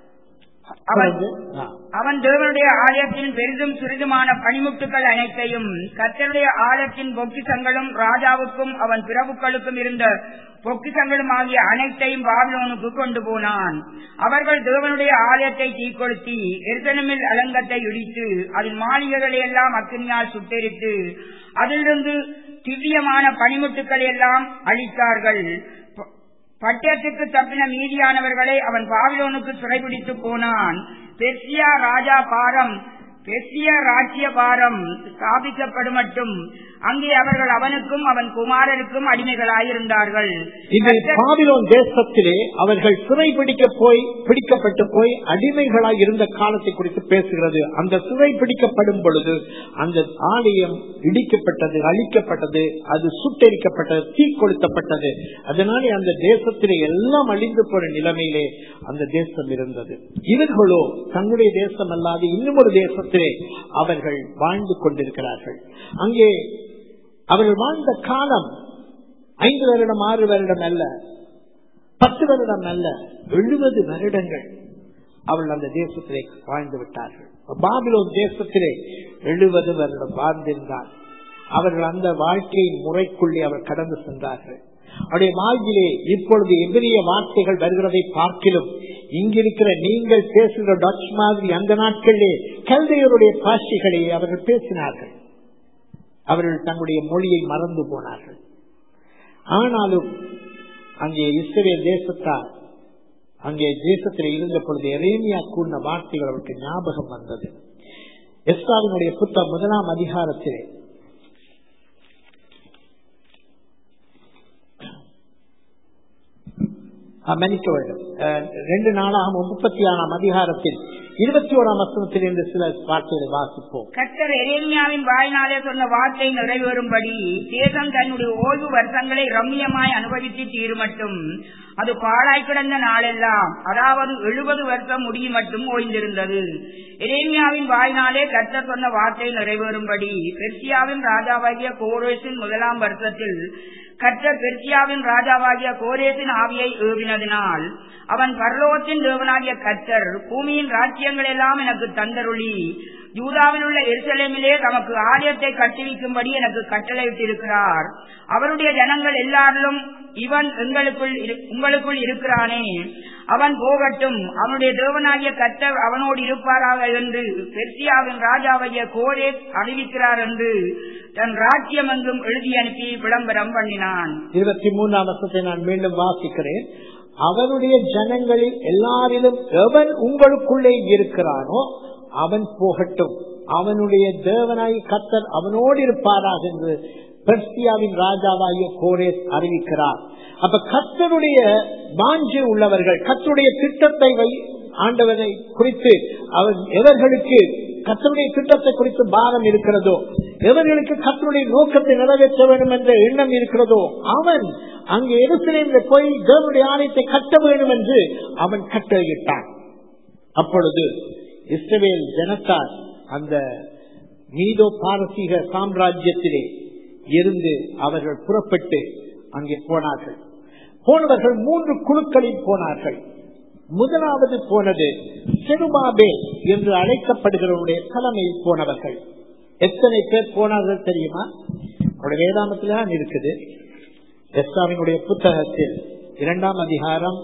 அவன் ஆ. அவன் தேவனுடைய ஆலயத்தின் பெரிதும் சிறிதுமான பனிமுட்டுகள் அனைத்தையும் கர்த்தருடைய ஆலயத்தின் பொக்கிசங்களும் ராஜாவுக்கும் அவன் பிரபுக்களுக்கும் இருந்த பொக்கிசங்களும் ஆகிய அனைத்தையும் பாபிலோனுக்கு கொண்டு போனான் அவர்கள் தேவனுடைய ஆலயத்தை தீக்கொளுத்தி எருசலமில் அலங்கத்தை இடித்து அதன் மாளிகைகளை எல்லாம் அக்கினியால் சுட்டெரித்து அதிலிருந்து திவ்யமான பனிமுட்டுக்களை எல்லாம் அழித்தார்கள் ப- பட்டயத்துக்கு தப்பின மீதியானவர்களை அவன் பாபிலோனுக்கு சிறைபிடித்து போனான் பெர்சியா ராஜா பாரம் பெர்சியா ராஜ்ய பாரம் ஸ்தாபிக்கப்படும் மட்டும் அங்கே அவர்கள் அவனுக்கும் அவன் குமாரருக்கும் அடிமைகளாயிருந்தார்கள் இது பாபிலோன் தேசத்திலே அவர்கள் சிறை பிடிக்க போய் பிடிக்கப்பட்டு போய் அடிமைகளாய் இருந்த காலத்தை குறித்து பேசுகிறது அந்த சிறை பிடிக்கப்படும் பொழுது அந்த ஆலயம் இடிக்கப்பட்டது அழிக்கப்பட்டது அது சுட்டெரிக்கப்பட்டது தீ கொளுத்தப்பட்டது அதனாலே அந்த தேசத்திலே எல்லாம் அழிந்து போற நிலைமையிலே அந்த தேசம் இருந்தது இவர்களோ தன்னுடைய தேசம் அல்லாது இன்னும் ஒரு தேசத்திலே அவர்கள் வாழ்ந்து கொண்டிருக்கிறார்கள் அங்கே அவர்கள் வாழ்ந்த காலம் ஐந்து வருடம் ஆறு வருடம் அல்ல பத்து வருடம் அல்ல எழுபது வருடங்கள் அவர்கள் அந்த தேசத்திலே வாழ்ந்து விட்டார்கள் பாபிலோன் தேசத்திலே எழுபது வருடம் வாழ்ந்திருந்தார் அவர்கள் அந்த வாழ்க்கையின் முறைக்குள்ளே அவர் கடந்து சென்றார்கள் அவருடைய வாழ்விலே இப்பொழுது எதிரிய வார்த்தைகள் வருகிறதை பார்க்கிலும் இங்கிருக்கிற நீங்கள் பேசுகிற டச் மாதிரி அந்த நாட்களிலே கல்தையருடைய பாஷைகளை அவர்கள் பேசினார்கள் அவர்கள் தங்களுடைய மொழியை மறந்து போனார்கள் ஆனாலும் அங்கே இஸ்ரேல் தேசத்தார் அங்கே தேசத்தில் இருந்த பொழுது எரேமியா கூறின வார்த்தைகள் அவருக்கு ஞாபகம் வந்தது எஸ்தாவினுடைய புத்தகம் முதலாம் அதிகாரத்திலே ஆ, மன்னிக்க வேண்டும் அஹ், ரெண்டு நாளாக முப்பத்தி ஆறாம் அதிகாரத்தில் இருபத்தி ஓராம் வசனத்தில் இருந்து சில வார்த்தைகளை வாசிப்போம் கர்த்தர் எரேமியாவின் வாயினாலே சொன்ன வார்த்தை நிறைவேறும்படி தேசம் தன்னுடைய ஓய்வு வருஷங்களை ரம்மியமாய் அனுபவித்து தீருமட்டும் அது பாழாய் கிடந்த நாளெல்லாம் அதாவது எழுபது வருஷம் முடியும் மட்டும் ஓய்ந்திருந்தது எரேமியாவின் வாயினாலே கர்த்தர் சொன்ன வார்த்தை நிறைவேறும்படி பெர்சியாவின் ராஜாவாகிய கோரேசின் முதலாம் வருஷத்தில் கர்த்தர் பெர்சியாவின் ராஜாவாகிய கோரேசின் ஆவியை ஏவினதினால் அவன் பரலோகத்தின் தேவனாகிய கர்த்தர் பூமியின் ராஜ்யங்கள் எல்லாம் எனக்கு தந்தருளி யூதாவில் உள்ள எருசலேமிலே தமக்கு ஆலயத்தை கட்டுவிக்கும்படி எனக்கு கட்டளையிட்டிருக்கிறார் அவருடைய ஜனங்கள் எல்லாரிலும் இவன் எங்களுக்குள் இரு- உங்களுக்குள் இருக்கிறானே அவன் போகட்டும் அவனுடைய தேவனாகிய கர்த்தர் அவனோடு இருப்பாராக என்று பெர்சியாவின் ராஜாவாகிய கோரேஸ் அறிவிக்கிறார் என்று தன் ராஜ்யம் எங்கும் எழுதி அனுப்பி விளம்பரம் பண்ணினான் இருபத்தி மூணாம் வருஷத்தை நான் மீண்டும் வாசிக்கிறேன் அவனுடைய ஜனங்களில் எல்லாரிலும் எவன் உங்களுக்குள்ளே இருக்கிறானோ அவன் போகட்டும் அவனுடைய தேவனாய் கத்தர் அவனோடு இருப்பாராக என்று பெர்சியாவின் ராஜாவாகிய கோரேஸ் அறிவிக்கிறார் அப்ப கத்தருடைய வாஞ்சை உள்ளவர்கள் கத்தருடைய திட்டத்தை வை ஆண்டவனை குறித்து அவர் எவர்களுக்கு கத்தருடைய திட்டத்தை குறித்து பாரம் இருக்கிறதோ எவர்களுக்கு கத்தருடைய நோக்கத்தை நிறைவேற்ற வேண்டும் என்ற எண்ணம் இருக்கிறதோ அவன் அங்கே எருசலேமில் போய் தேவனுடைய ஆலயத்தை கட்ட வேண்டும் என்று அவன் கட்டளையிட்டான் அப்பொழுது இஸ்ரவேல் ஜனத்தார் அந்த மீதோ பாரசீக சாம்ராஜ்யத்திலே இருந்து அவர்கள் புறப்பட்டு அங்கே போனார்கள் போனவர்கள் மூன்று குழுக்களில் போனார்கள் முதலாவது போனது செருபாபே என்று அழைக்கப்படுகிறவருடைய தலைமையில் போனவர்கள் எத்தனை பேர் போனார்கள் தெரியுமா அவருடைய வேதாமத்தில் தான் இருக்குது எஸ்தாவினுடைய புத்தகத்தில் இரண்டாம் அதிகாரம்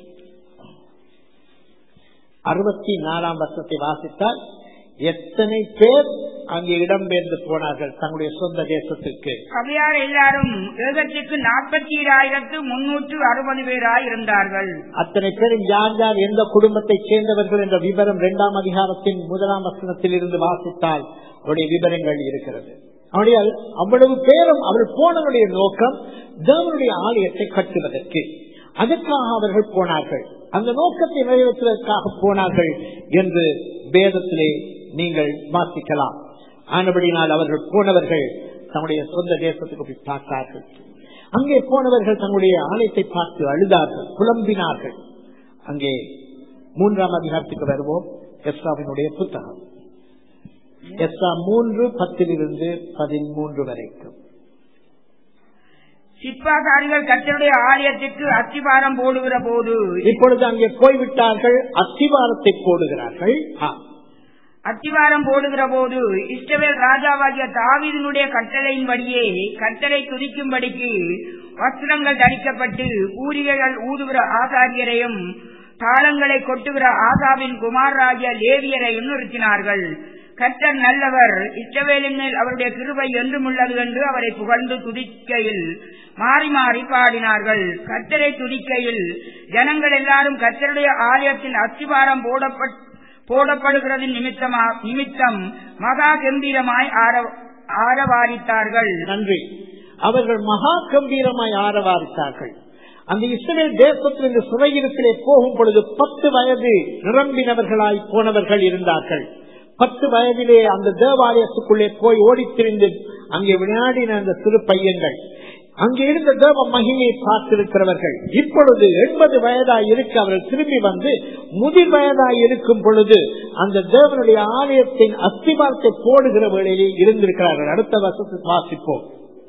அறுபத்தி நாலாம் வருஷத்தை வாசித்தால் எத்தனை பேர் அங்கே இடம்பெயர்ந்து போனார்கள் தங்களுடைய சொந்த தேசத்திற்கு சபையார் எல்லாரும் ஏகத்திற்கு நாற்பத்தி ஏழாயிரத்து முன்னூற்று அறுபது பேராய் இருந்தார்கள் அத்தனை பேரும் யார் யார் எந்த குடும்பத்தை சேர்ந்தவர்கள் என்ற விவரம் இரண்டாம் அதிகாரத்தின் முதலாம் வசனத்தில் இருந்து வாசித்தால் அவருடைய விவரங்கள் இருக்கிறது அவருடைய அவ்வளவு பேரும் அவர் போனவருடைய நோக்கம் தேவனுடைய ஆலயத்தை கட்டுவதற்கு அதற்காக அவர்கள் போனார்கள் அந்த நோக்கத்தை நிறைவேற்றுவதற்காக போனார்கள் என்று வேதத்திலே நீங்கள் வாசிக்கலாம் ஆனபடினால் அவர்கள் போனவர்கள் தம்முடைய சொந்த தேசத்துக்கு போய் பார்த்தார்கள் அங்கே போனவர்கள் தங்களுடைய ஆலயத்தை பார்த்து அழுதார்கள் புலம்பினார்கள் அங்கே மூன்றாம் அதிகாரத்துக்கு வருவோம் எஸ்ராவினுடைய புத்தகம் எஸ்ரா மூன்று பத்திலிருந்து பதிமூன்று வரைக்கும் சிற்பாசாரிகள் கர்த்தருடைய ஆலயத்திற்கு அஸ்திபாரம் போடுகிற போது இப்பொழுது அங்கே போய்விட்டார்கள் அத்திவாரத்தை போடுகிறார்கள் ஆ, அத்திவாரம் போடுகிற போது இஸ்ரவேல் ராஜாவாகிய தாவீதினுடைய கட்டளையின்படியே கட்டளை துதிக்கும்படிக்கு வஸ்திரங்கள் தரிக்கப்பட்டு ஊரிகைகள் ஊதுகிற ஆசாரியரையும் தாளங்களை கொட்டுகிற ஆசாவின் குமாரராகிய லேவியரையும் நிறுத்தினார்கள் கர்த்தர் நல்லவர் இஸ்ரவேலின் மேல் அவருடைய கிருபை என்றும் உள்ளது என்று அவரை புகழ்ந்து துதிக்கையில் மாறி மாறி பாடினார்கள் கர்த்தரை துதிக்கையில் ஜனங்கள் எல்லாரும் கர்த்தருடைய ஆலயத்தில் அஸ்திவாரம் போடப்பட்டு போடப்படுகிறதின் நிமித்தமா நிமித்தம் மகா கம்பீரமாய் ஆர- ஆரவாரித்தார்கள் நன்றி அவர்கள் மகா கம்பீரமாய் ஆரவாரித்தார்கள் அந்த இஸ்ரேல் தேசத்தில் இந்த சிறையிருப்பிலே போகும் பொழுது பத்து வயது நிரம்பினவர்களாய் போனவர்கள் இருந்தார்கள் பத்து வயதிலே அந்த தேவாலயத்துக்குள்ளே போய் ஓடித் திரிந்து அங்கே விளையாடின அந்த சிறு பையன்கள் அங்கே இருந்த தேவ மகிமையை பார்த்திருக்கிறவர்கள் இப்பொழுது எண்பது வயதாய் இருக்க அவர்கள் திரும்பி வந்து முதிர் வயதாய் இருக்கும் பொழுது அந்த தேவனுடைய ஆலயத்தின் அஸ்திபாரத்தை போடுகிற வேளையிலே இருந்திருக்கிறார்கள் அடுத்த வருஷத்துக்கு வாசிப்போம்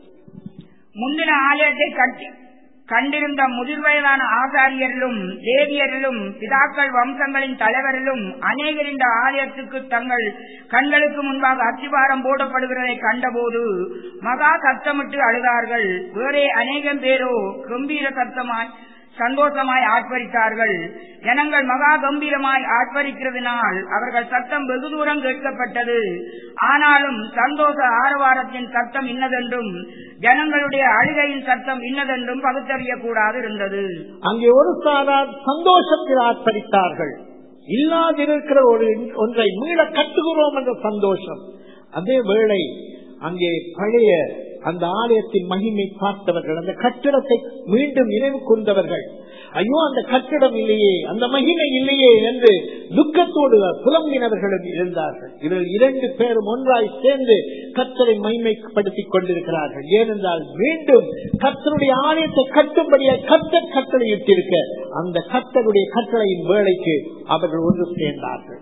முந்தின ஆலயத்தை கட்டி கண்டிருந்த முதிர் வயதான ஆசாரியரிலும் தேவியரிலும் பிதாக்கள் வம்சங்களின் தலைவரிலும் அநேகர் இந்த ஆலயத்துக்கு தங்கள் கண்களுக்கு முன்பாக அத்திவாரம் போடப்படுகிறதை கண்டபோது மகா சத்தமிட்டு அழுதார்கள் வேறே அநேகம் பேரோ கம்பீர சத்தமாய் சந்தோஷமாய் ஆர்ப்பரித்தார்கள் ஜனங்கள் மகா கம்பீரமாய் ஆர்ப்பரிக்கிறதுனால் அவர்கள் சத்தம் வெகு தூரம் கேட்கப்பட்டது ஆனாலும் சந்தோஷ ஆரவாரத்தின் சத்தம் இன்னதென்றும் ஜனங்களுடைய அழுகையின் சத்தம் இன்னதென்றும் பகுத்தறிய கூடாது இருந்தது அங்கே ஒரு சாரார் சந்தோஷத்தில் ஆர்ப்பரித்தார்கள் இல்லாதிருக்கிற ஒரு ஒன்றை மீள கட்டுகிறோம் என்ற சந்தோஷம் அதே வேளை அங்கே பழைய அந்த ஆலயத்தின் மகிமை பார்த்தவர்கள் அந்த கட்டிடத்தை மீண்டும் நினைவு கூர்ந்தவர்கள் ஐயோ அந்த கட்டிடம் இல்லையே அந்த மகிமை இல்லையே என்று துக்கத்தோடு புலம்பினவர்களும் இருந்தார்கள் இதில் இரண்டு பேரும் ஒன்றாய் சேர்ந்து கத்தரை மகிமைப்படுத்திக் கொண்டிருக்கிறார்கள் ஏனென்றால் மீண்டும் கத்தருடைய ஆலயத்தை கட்டும்படியாக கத்தர் கட்டளையிட்டிருக்க அந்த கத்தருடைய கட்டளையின் வேலைக்கு அவர்கள் ஒன்று சேர்ந்தார்கள்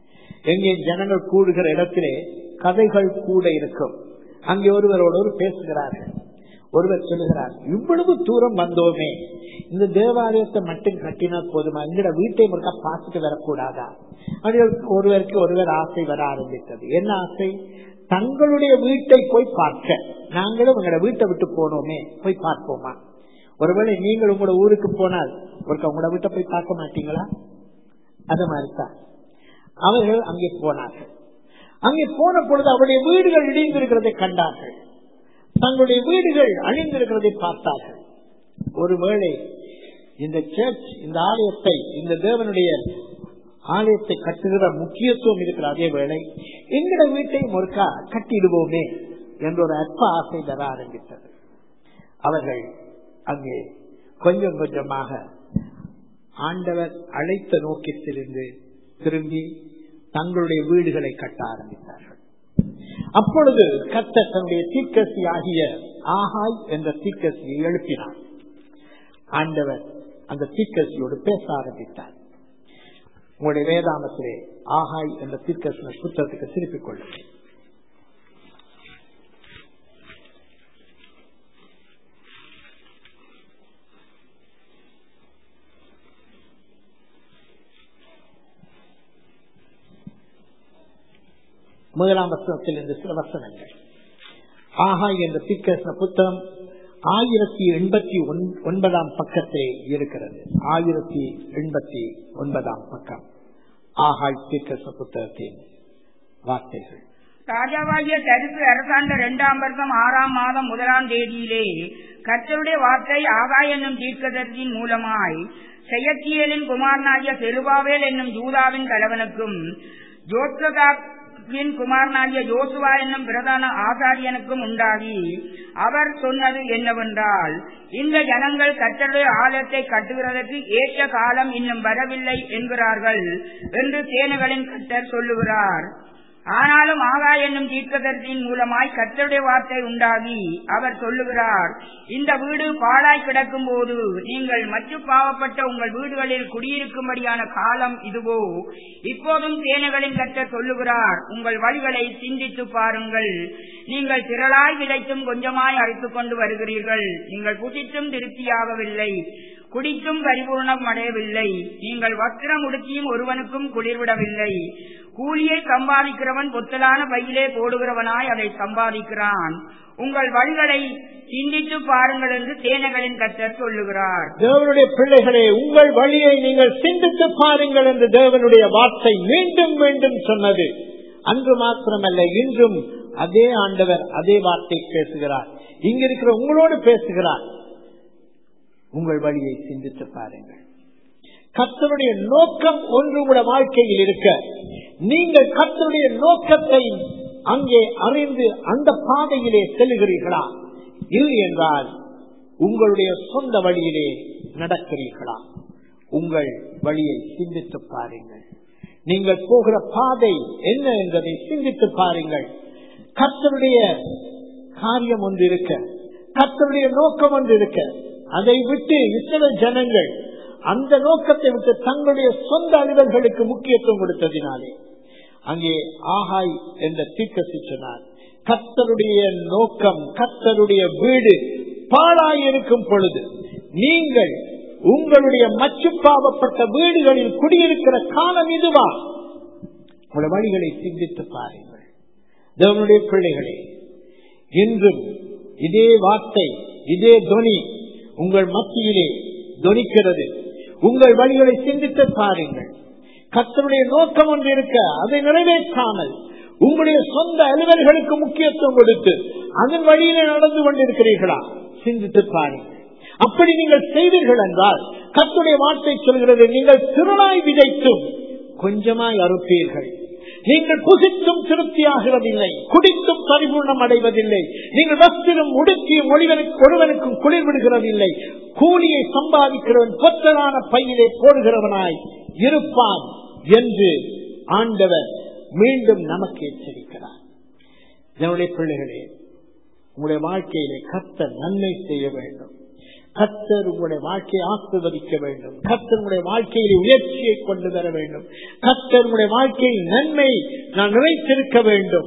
எங்கே ஜனங்கள் கூடுகிற இடத்திலே கதைகள் கூட இருக்கும் அங்கே ஒருவரோடு ஒரு பேசுகிறார்கள் ஒருவர் சொல்லுகிறார் இவ்வளவு தூரம் வந்தோமே இந்த தேவாலயத்தை மட்டும் கட்டினா போதுமா எங்கட வீட்டை முழுக்க பார்த்துட்டு வரக்கூடாதா அது ஒருவருக்கு ஒருவர் ஆசை வர ஆரம்பித்தது என்ன ஆசை தங்களுடைய வீட்டை போய் பார்க்க நாங்களும் உங்களோட வீட்டை விட்டு போனோமே போய் பார்ப்போமா ஒருவேளை நீங்கள் உங்களோட ஊருக்கு போனால் ஒருக்க உங்களோட வீட்டை போய் பார்க்க மாட்டீங்களா அது மாதிரிதான் அவர்கள் அங்கே போனார்கள் அங்கே போன பொழுது அவருடைய வீடுகள் இடிந்திருக்கிறதை கண்டார்கள் தங்களுடைய வீடுகள் அழிந்திருக்கிறதை பார்த்தார்கள் ஒருவேளை இந்த சர்ச் இந்த ஆலயத்தை இந்த தேவனுடைய ஆலயத்தை கட்டுகிற முக்கியத்துவம் இருக்கிற அதே வேளை எங்கட வீட்டையும் ஒருக்கா கட்டிடுவோமே என்ற ஒரு அற்ப ஆசை தர ஆரம்பித்தது அவர்கள் அங்கே கொஞ்சம் கொஞ்சமாக ஆண்டவர் அழைத்த நோக்கத்திலிருந்து திரும்பி தங்களுடைய வீடுகளை கட்ட ஆரம்பித்தார்கள் அப்பொழுது கத்த தன்னுடைய தீக்கசி ஆகிய ஆகாய் என்ற தீக்கசியை எழுப்பினார் ஆண்டவர் அந்த தீக்கசியோடு பேச ஆரம்பித்தார் உங்களுடைய வேதாமத்திலே ஆகாய் என்ற தீர்க்கசன புத்தகத்துக்கு திருப்பிக் கொள்ளுங்கள் முதலாம் வசனத்தில் இருந்து சில வசனங்கள் ஆகாய் என்ற தீர்க்கசன புத்தகம் ஆயிரத்தி எண்பத்தி ஒன்பதாம் பக்கத்திலே இருக்கிறது ஆயிரத்தி எண்பத்தி ஒன்பதாம் பக்கம் ஆகாய் தீர்க்கசன புத்தகத்தின் வார்த்தைகள் ராஜாவாகிய தரிசு அரசாண்ட இரண்டாம் வருஷம் ஆறாம் மாதம் முதலாம் தேதியிலே கர்த்தருடைய வார்த்தை ஆகாய் என்னும் தீர்க்கதர்சியின் மூலமாய் செயற்கியலின் குமாரனாகிய செருபாவேல் என்னும் ஜூதாவின் தலைவனுக்கும் ஜோத்கதா நூனின் குமாரனாகிய யோசுவா என்னும் பிரதான ஆசாரியனுக்கும் உண்டாகி அவர் சொன்னது என்னவென்றால் இந்த ஜனங்கள் கர்த்தருடைய ஆலயத்தை கட்டுகிறதற்கு ஏற்ற காலம் இன்னும் வரவில்லை என்கிறார்கள் என்று சேனைகளின் கர்த்தர் சொல்லுகிறார் ஆனாலும் ஆகா என்னும் தீர்க்கதர்சியின் மூலமாய் கர்த்தருடைய வார்த்தை உண்டாகி அவர் சொல்லுகிறார் இந்த வீடு பாழாய் கிடக்கும் போது நீங்கள் மற்ற பாவப்பட்ட உங்கள் வீடுகளில் குடியிருக்கும்படியான காலம் இதுவோ இப்போதும் சேனைகளின் கர்த்தர் சொல்லுகிறார் உங்கள் வழிகளை சிந்தித்து பாருங்கள் நீங்கள் திரளாய் விதைத்தும் கொஞ்சமாய் அழைத்துக் கொண்டு வருகிறீர்கள் நீங்கள் புசித்தும் திருப்தியாகவில்லை குடித்தும் பரிபூர்ணம் அடையவில்லை நீங்கள் வஸ்திரம் உடுத்தியும் ஒருவனுக்கும் குளிர்விடவில்லை கூலியை சம்பாதிக்கிறவன் பொத்தலான பையிலே போடுகிறவனாய் அதை சம்பாதிக்கிறான் உங்கள் வழிகளை சிந்தித்து பாருங்கள் என்று சேனைகளின் கர்த்தர் சொல்லுகிறார் தேவனுடைய பிள்ளைகளே உங்கள் வழியை நீங்கள் சிந்தித்து பாருங்கள் என்று தேவனுடைய வார்த்தை மீண்டும் மீண்டும் சொன்னது அன்று மாத்திரமல்ல இன்றும் அதே ஆண்டவர் அதே வார்த்தை பேசுகிறார் இங்க இருக்கிற உங்களோடு பேசுகிறார் உங்கள் வழியை சிந்தித்து பாருங்கள் கர்த்தருடைய நோக்கம் ஒன்று கூட வாழ்க்கையில் இருக்க நீங்கள் கர்த்தருடைய நோக்கத்தை அங்கே அறிந்து அந்த பாதையிலே செல்லுகிறீர்களா இல்லை என்றால் உங்களுடைய சொந்த வழியிலே நடக்கிறீர்களா உங்கள் வழியை சிந்தித்து பாருங்கள் நீங்கள் போகிற பாதை என்ன என்பதை சிந்தித்து பாருங்கள் கர்த்தருடைய காரியம் ஒன்று இருக்க கர்த்தருடைய நோக்கம் ஒன்று இருக்க அதை விட்டு இத்தனை ஜனங்கள் அந்த நோக்கத்தை விட்டு தங்களுடைய சொந்த அலுவல்களுக்கு முக்கியத்துவம் கொடுத்ததினாலே அங்கே ஆகாய் என்ற தீர்க்கசி சொன்னார் கத்தருடைய நோக்கம் கத்தருடைய வீடு பாழாயிருக்கும் பொழுது நீங்கள் உங்களுடைய மச்சு பாவப்பட்ட வீடுகளில் குடியிருக்கிற காலம் இதுவா உங்கள வழிகளை சிந்தித்து பாருங்கள் தேவனுடைய பிள்ளைகளே இன்றும் இதே வார்த்தை இதே துணி உங்கள் மத்தியிலே துணிக்கிறது உங்கள் வழிகளை சிந்தித்து பாருங்கள் கத்தருடைய நோக்கம் ஒன்று இருக்க அதை நிறைவேற்றாமல் உங்களுடைய சொந்த அலுவல்களுக்கு முக்கியத்துவம் கொடுத்து அதன் வழியிலே நடந்து கொண்டிருக்கிறீர்களா சிந்தித்து பாருங்கள் அப்படி நீங்கள் செய்வீர்கள் என்றால் கத்துடைய வார்த்தை சொல்கிறது நீங்கள் திருநாய் விதைத்தும் கொஞ்சமாய் அறுப்பீர்கள் நீங்கள் புசித்தும் திருப்தியாகிறதில்லை குடித்தும் பரிபூர்ணம் அடைவதில்லை நீங்கள் வஸ்திரம் உடுக்கியும் ஒளிவனுக்கு ஒருவனுக்கும் குளிர் விடுகிறதில்லை கூலியை சம்பாதிக்கிறவன் பொத்தலான பையிலே போடுகிறவனாய் இருப்பான் என்று ஆண்டவர் மீண்டும் நமக்கு எச்சரிக்கிறார் என்னுடைய பிள்ளைகளே உங்களுடைய வாழ்க்கையிலே கத்தர் நன்மை செய்ய வேண்டும் கத்தர் உங்களுடைய வாழ்க்கையை ஆசிர்வதிக்க வேண்டும் கத்தர் உங்களுடைய வாழ்க்கையில் உயர்ச்சியை கொண்டு வர வேண்டும் கத்தர் உங்களுடைய வாழ்க்கையில் நன்மை நான் நிறைத்திருக்க வேண்டும்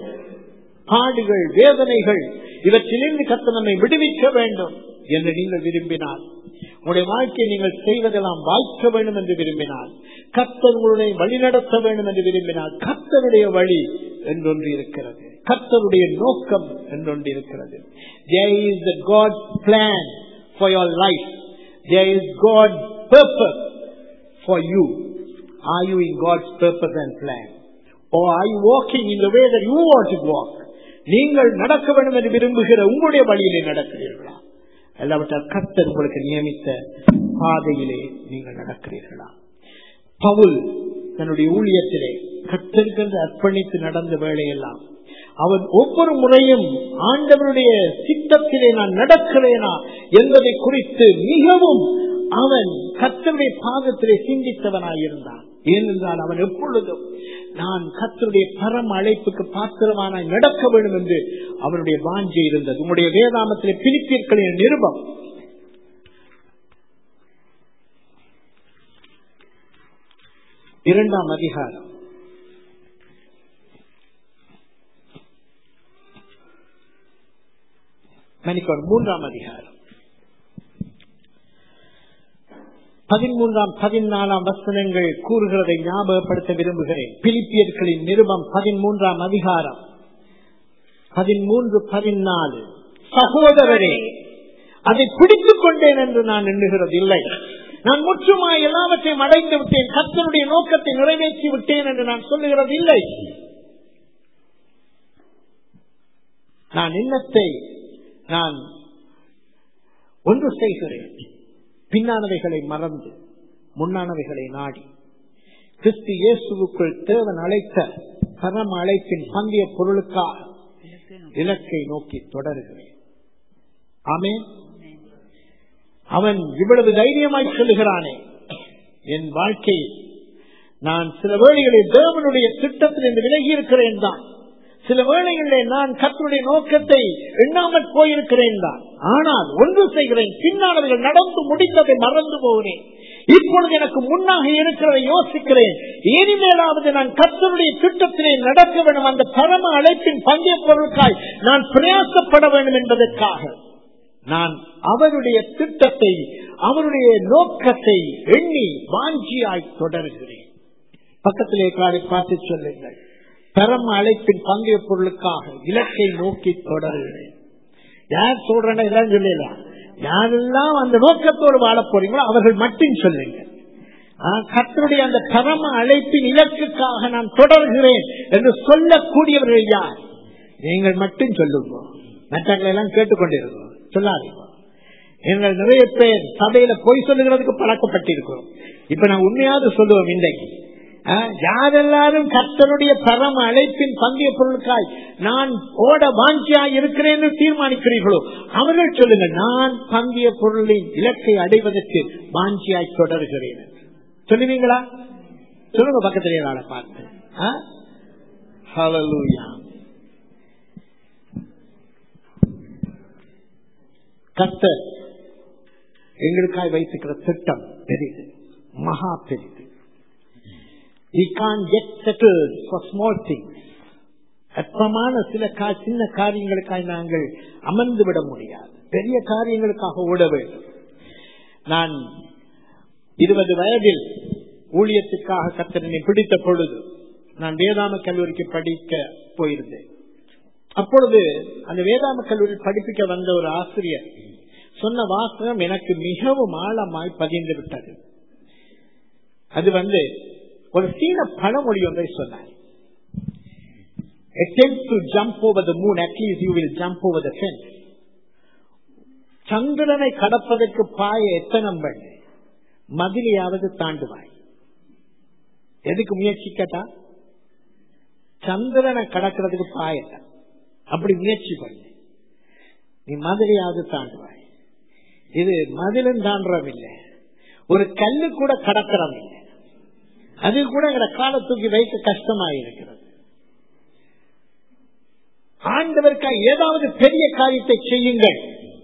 பாடுகள் வேதனைகள் இவற்றிலிருந்து கத்தர் நம்மை விடுவிக்க வேண்டும் என்று நீங்கள் விரும்பினால் உங்களுடைய வாழ்க்கையை நீங்கள் செய்வதெல்லாம் வாய்க்க வேண்டும் என்று விரும்பினால் கத்தர் உங்களுடைய வழி நடத்த வேண்டும் என்று விரும்பினால் கத்தருடைய வழி என்றொன்று இருக்கிறது கத்தருடைய நோக்கம் என்றொன்று இருக்கிறது there is the God's plan for your life there is God's purpose for you are you in God's purpose and plan or are you walking in the way that you want to walk நீங்கள் நடக்க வேண்டும் என்று விரும்புகிற உங்களுடைய வழியிலே நடக்கிறீர்களா எல்லாவற்றால் கத்தர் உங்களுக்கு நியமித்த பாதையிலே நீங்கள் நடக்கிறீர்களா பவுல் தன்னுடைய ஊழியத்திலே கத்தருக்கென்று அர்ப்பணித்து நடந்த வேலையெல்லாம் அவன் ஒவ்வொரு முறையும் ஆண்டவருடைய சித்தத்திலே நான் நடக்கிறேனா என்பதை குறித்து மிகவும் அவன் கத்தருடைய பாதத்திலே சிந்தித்தவனாயிருந்தான் ஏனென்றால் அவன் எப்பொழுதும் நான் கத்தருடைய பரம் அழைப்புக்கு பாத்திரமான நடக்க வேண்டும் என்று அவனுடைய வாஞ்சை இருந்தது உங்களுடைய வேதாமத்திலே பிரிப்பிற்களின் நிருபம் இரண்டாம் அதிகாரம் மணிக்கோர் மூன்றாம் அதிகாரம் பதிமூன்றாம் பதினாலாம் வசனங்கள் கூறுகிறதை ஞாபகப்படுத்த விரும்புகிறேன் பிலிப்பியர்களின் நிருபம் பதிமூன்றாம் அதிகாரம் பதிமூன்று பதினாலு சகோதரரே அதை பிடித்துக் கொண்டேன் என்று நான் எண்ணுகிறது இல்லை நான் முற்றுமாய் எல்லாவற்றையும் அடைந்து விட்டேன் கத்தனுடைய நோக்கத்தை நிறைவேற்றி விட்டேன் என்று நான் சொல்லுகிறது இல்லை நான் இன்னத்தை நான் ஒன்று செய்கிறேன் பின்னானவைகளை மறந்து முன்னானவைகளை நாடி கிறிஸ்து இயேசுவுக்குள் தேவன் அழைத்த பரம அழைப்பின் பந்திய பொருளுக்காக இலக்கை நோக்கி தொடருகிறேன் ஆமே அவன் இவ்வளவு தைரியமாய் சொல்லுகிறானே என் வாழ்க்கையில் நான் சில வேளைகளில் தேவனுடைய திட்டத்தில் இருந்து விலகி இருக்கிறேன் தான் சில வேளைகளில் நான் கத்தனுடைய நோக்கத்தை எண்ணாமல் போயிருக்கிறேன் தான் ஆனால் ஒன்று செய்கிறேன் பின்னால் அவர்கள் நடந்து முடிந்ததை மறந்து போகிறேன் இப்பொழுது எனக்கு முன்னாக இருக்கிறதை யோசிக்கிறேன் இனிமேலாவது நான் கத்தனுடைய திட்டத்திலே நடக்க வேண்டும் அந்த பரம அழைப்பின் பங்கிய பொருட்காய் நான் பிரயாசப்பட வேண்டும் என்பதற்காக நான் அவருடைய திட்டத்தை அவருடைய நோக்கத்தை எண்ணி வாஞ்சியாய் தொடர்கிறேன் பக்கத்திலே காலை பார்த்து சொல்லுங்கள் பரம அழைப்பின் பங்கிய பொருளுக்காக இலக்கை நோக்கி தொடர்கிறேன் யார் சொல்றேன்னா எல்லாம் சொல்லலாம் யாரெல்லாம் அந்த நோக்கத்தோடு வாழ போறீங்களோ அவர்கள் மட்டும் சொல்லுங்க கத்தருடைய அந்த பரம அழைப்பின் இலக்குக்காக நான் தொடர்கிறேன் என்று சொல்லக்கூடியவர்கள் யார் நீங்கள் மட்டும் சொல்லுங்க மற்றவங்களை எல்லாம் கேட்டுக்கொண்டிருக்கிறோம் சொல்லாதீங்க எங்கள் நிறைய பேர் சபையில பொய் சொல்லுகிறதுக்கு பழக்கப்பட்டிருக்கிறோம் இப்ப நான் உண்மையாவது சொல்லுவோம் இன்றைக்கு யாரெல்லாரும் கர்த்தருடைய பரம அழைப்பின் பங்கிய பொருளுக்காய் நான் ஓட வாஞ்சியாய் இருக்கிறேன் தீர்மானிக்கிறீர்களோ அவர்கள் சொல்லுங்க நான் பங்கிய பொருளின் இலக்கை அடைவதற்கு வாஞ்சியாய் தொடர்கிறேன் சொல்லுவீங்களா சொல்லுங்க பக்கத்திலே ஆளை பார்த்து கர்த்தர் எங்களுக்காய் வைத்துக்கிற திட்டம் பெரிது மகா பெரிது we can't get settled for small things அற்பமான சில சின்ன காரியங்களுக்காக நாங்கள் அமர்ந்து விட முடியாது பெரிய காரியங்களுக்காக ஓட வேண்டும் நான் இருபது வயதில் ஊழியத்துக்காக கத்தனை பிடித்த பொழுது நான் வேதாம கல்லூரிக்கு படிக்க போயிருந்தேன் அப்பொழுது அந்த வேதாம கல்லூரி படிப்பிக்க வந்த ஒரு ஆசிரியர் சொன்ன வாசகம் எனக்கு மிகவும் ஆழமாய் பதிந்து விட்டது அது வந்து ஒரு சீன பழமொழி ஒன்றை சொன்னார் attempt to jump over the moon at least you will jump over the fence சந்திரனை கடப்பதற்கு பாய எத்தனம் பண்ணு மதிலையாவது தாண்டுவாய் எதுக்கு முயற்சிக்கட்டா சந்திரனை கடக்கிறதுக்கு பாயட்ட அப்படி முயற்சி பண்ணு நீ மதிலையாவது தாண்டுவாய் இது மதிலும் தாண்டுறோம் இல்லை ஒரு கல்லு கூட கடக்கிறோம் இல்லை அது கூட எங்களை கால தூக்கி வைக்க கஷ்டமாக இருக்கிறது ஆண்டவருக்காக ஏதாவது பெரிய காரியத்தை செய்யுங்கள்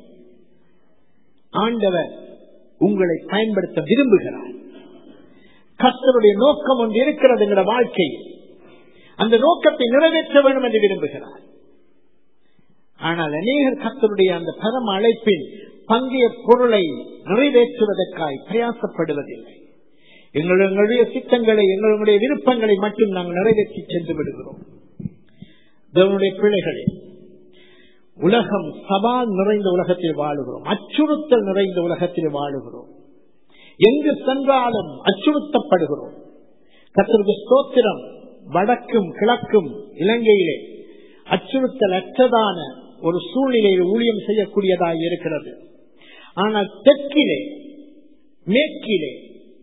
ஆண்டவர் உங்களை பயன்படுத்த விரும்புகிறார் கர்த்தருடைய நோக்கம் ஒன்று இருக்கிறது எங்களோட வாழ்க்கையில் அந்த நோக்கத்தை நிறைவேற்ற வேண்டும் என்று விரும்புகிறார் ஆனால் அநேகர் கர்த்தருடைய அந்த பரம அழைப்பின் பங்கிய பொருளை நிறைவேற்றுவதற்காய் பிரயாசப்படுவதில்லை எங்களுடைய சித்தங்களை எங்களுடைய விருப்பங்களை மட்டும் நாங்கள் நிறைவேற்றி சென்று விடுகிறோம் தேவனுடைய பிள்ளைகளே உலகம் சவால் நிறைந்த உலகத்தில் வாழுகிறோம் அச்சுறுத்தல் நிறைந்த உலகத்தில் வாழுகிறோம் எங்கு சென்றாலும் அச்சுறுத்தப்படுகிறோம் கத்திற்கு ஸ்தோத்திரம் வடக்கும் கிழக்கும் இலங்கையிலே அச்சுறுத்தல் அற்றதான ஒரு சூழ்நிலையில் ஊழியம் செய்யக்கூடியதாக இருக்கிறது ஆனால் தெற்கிலே மேற்கிலே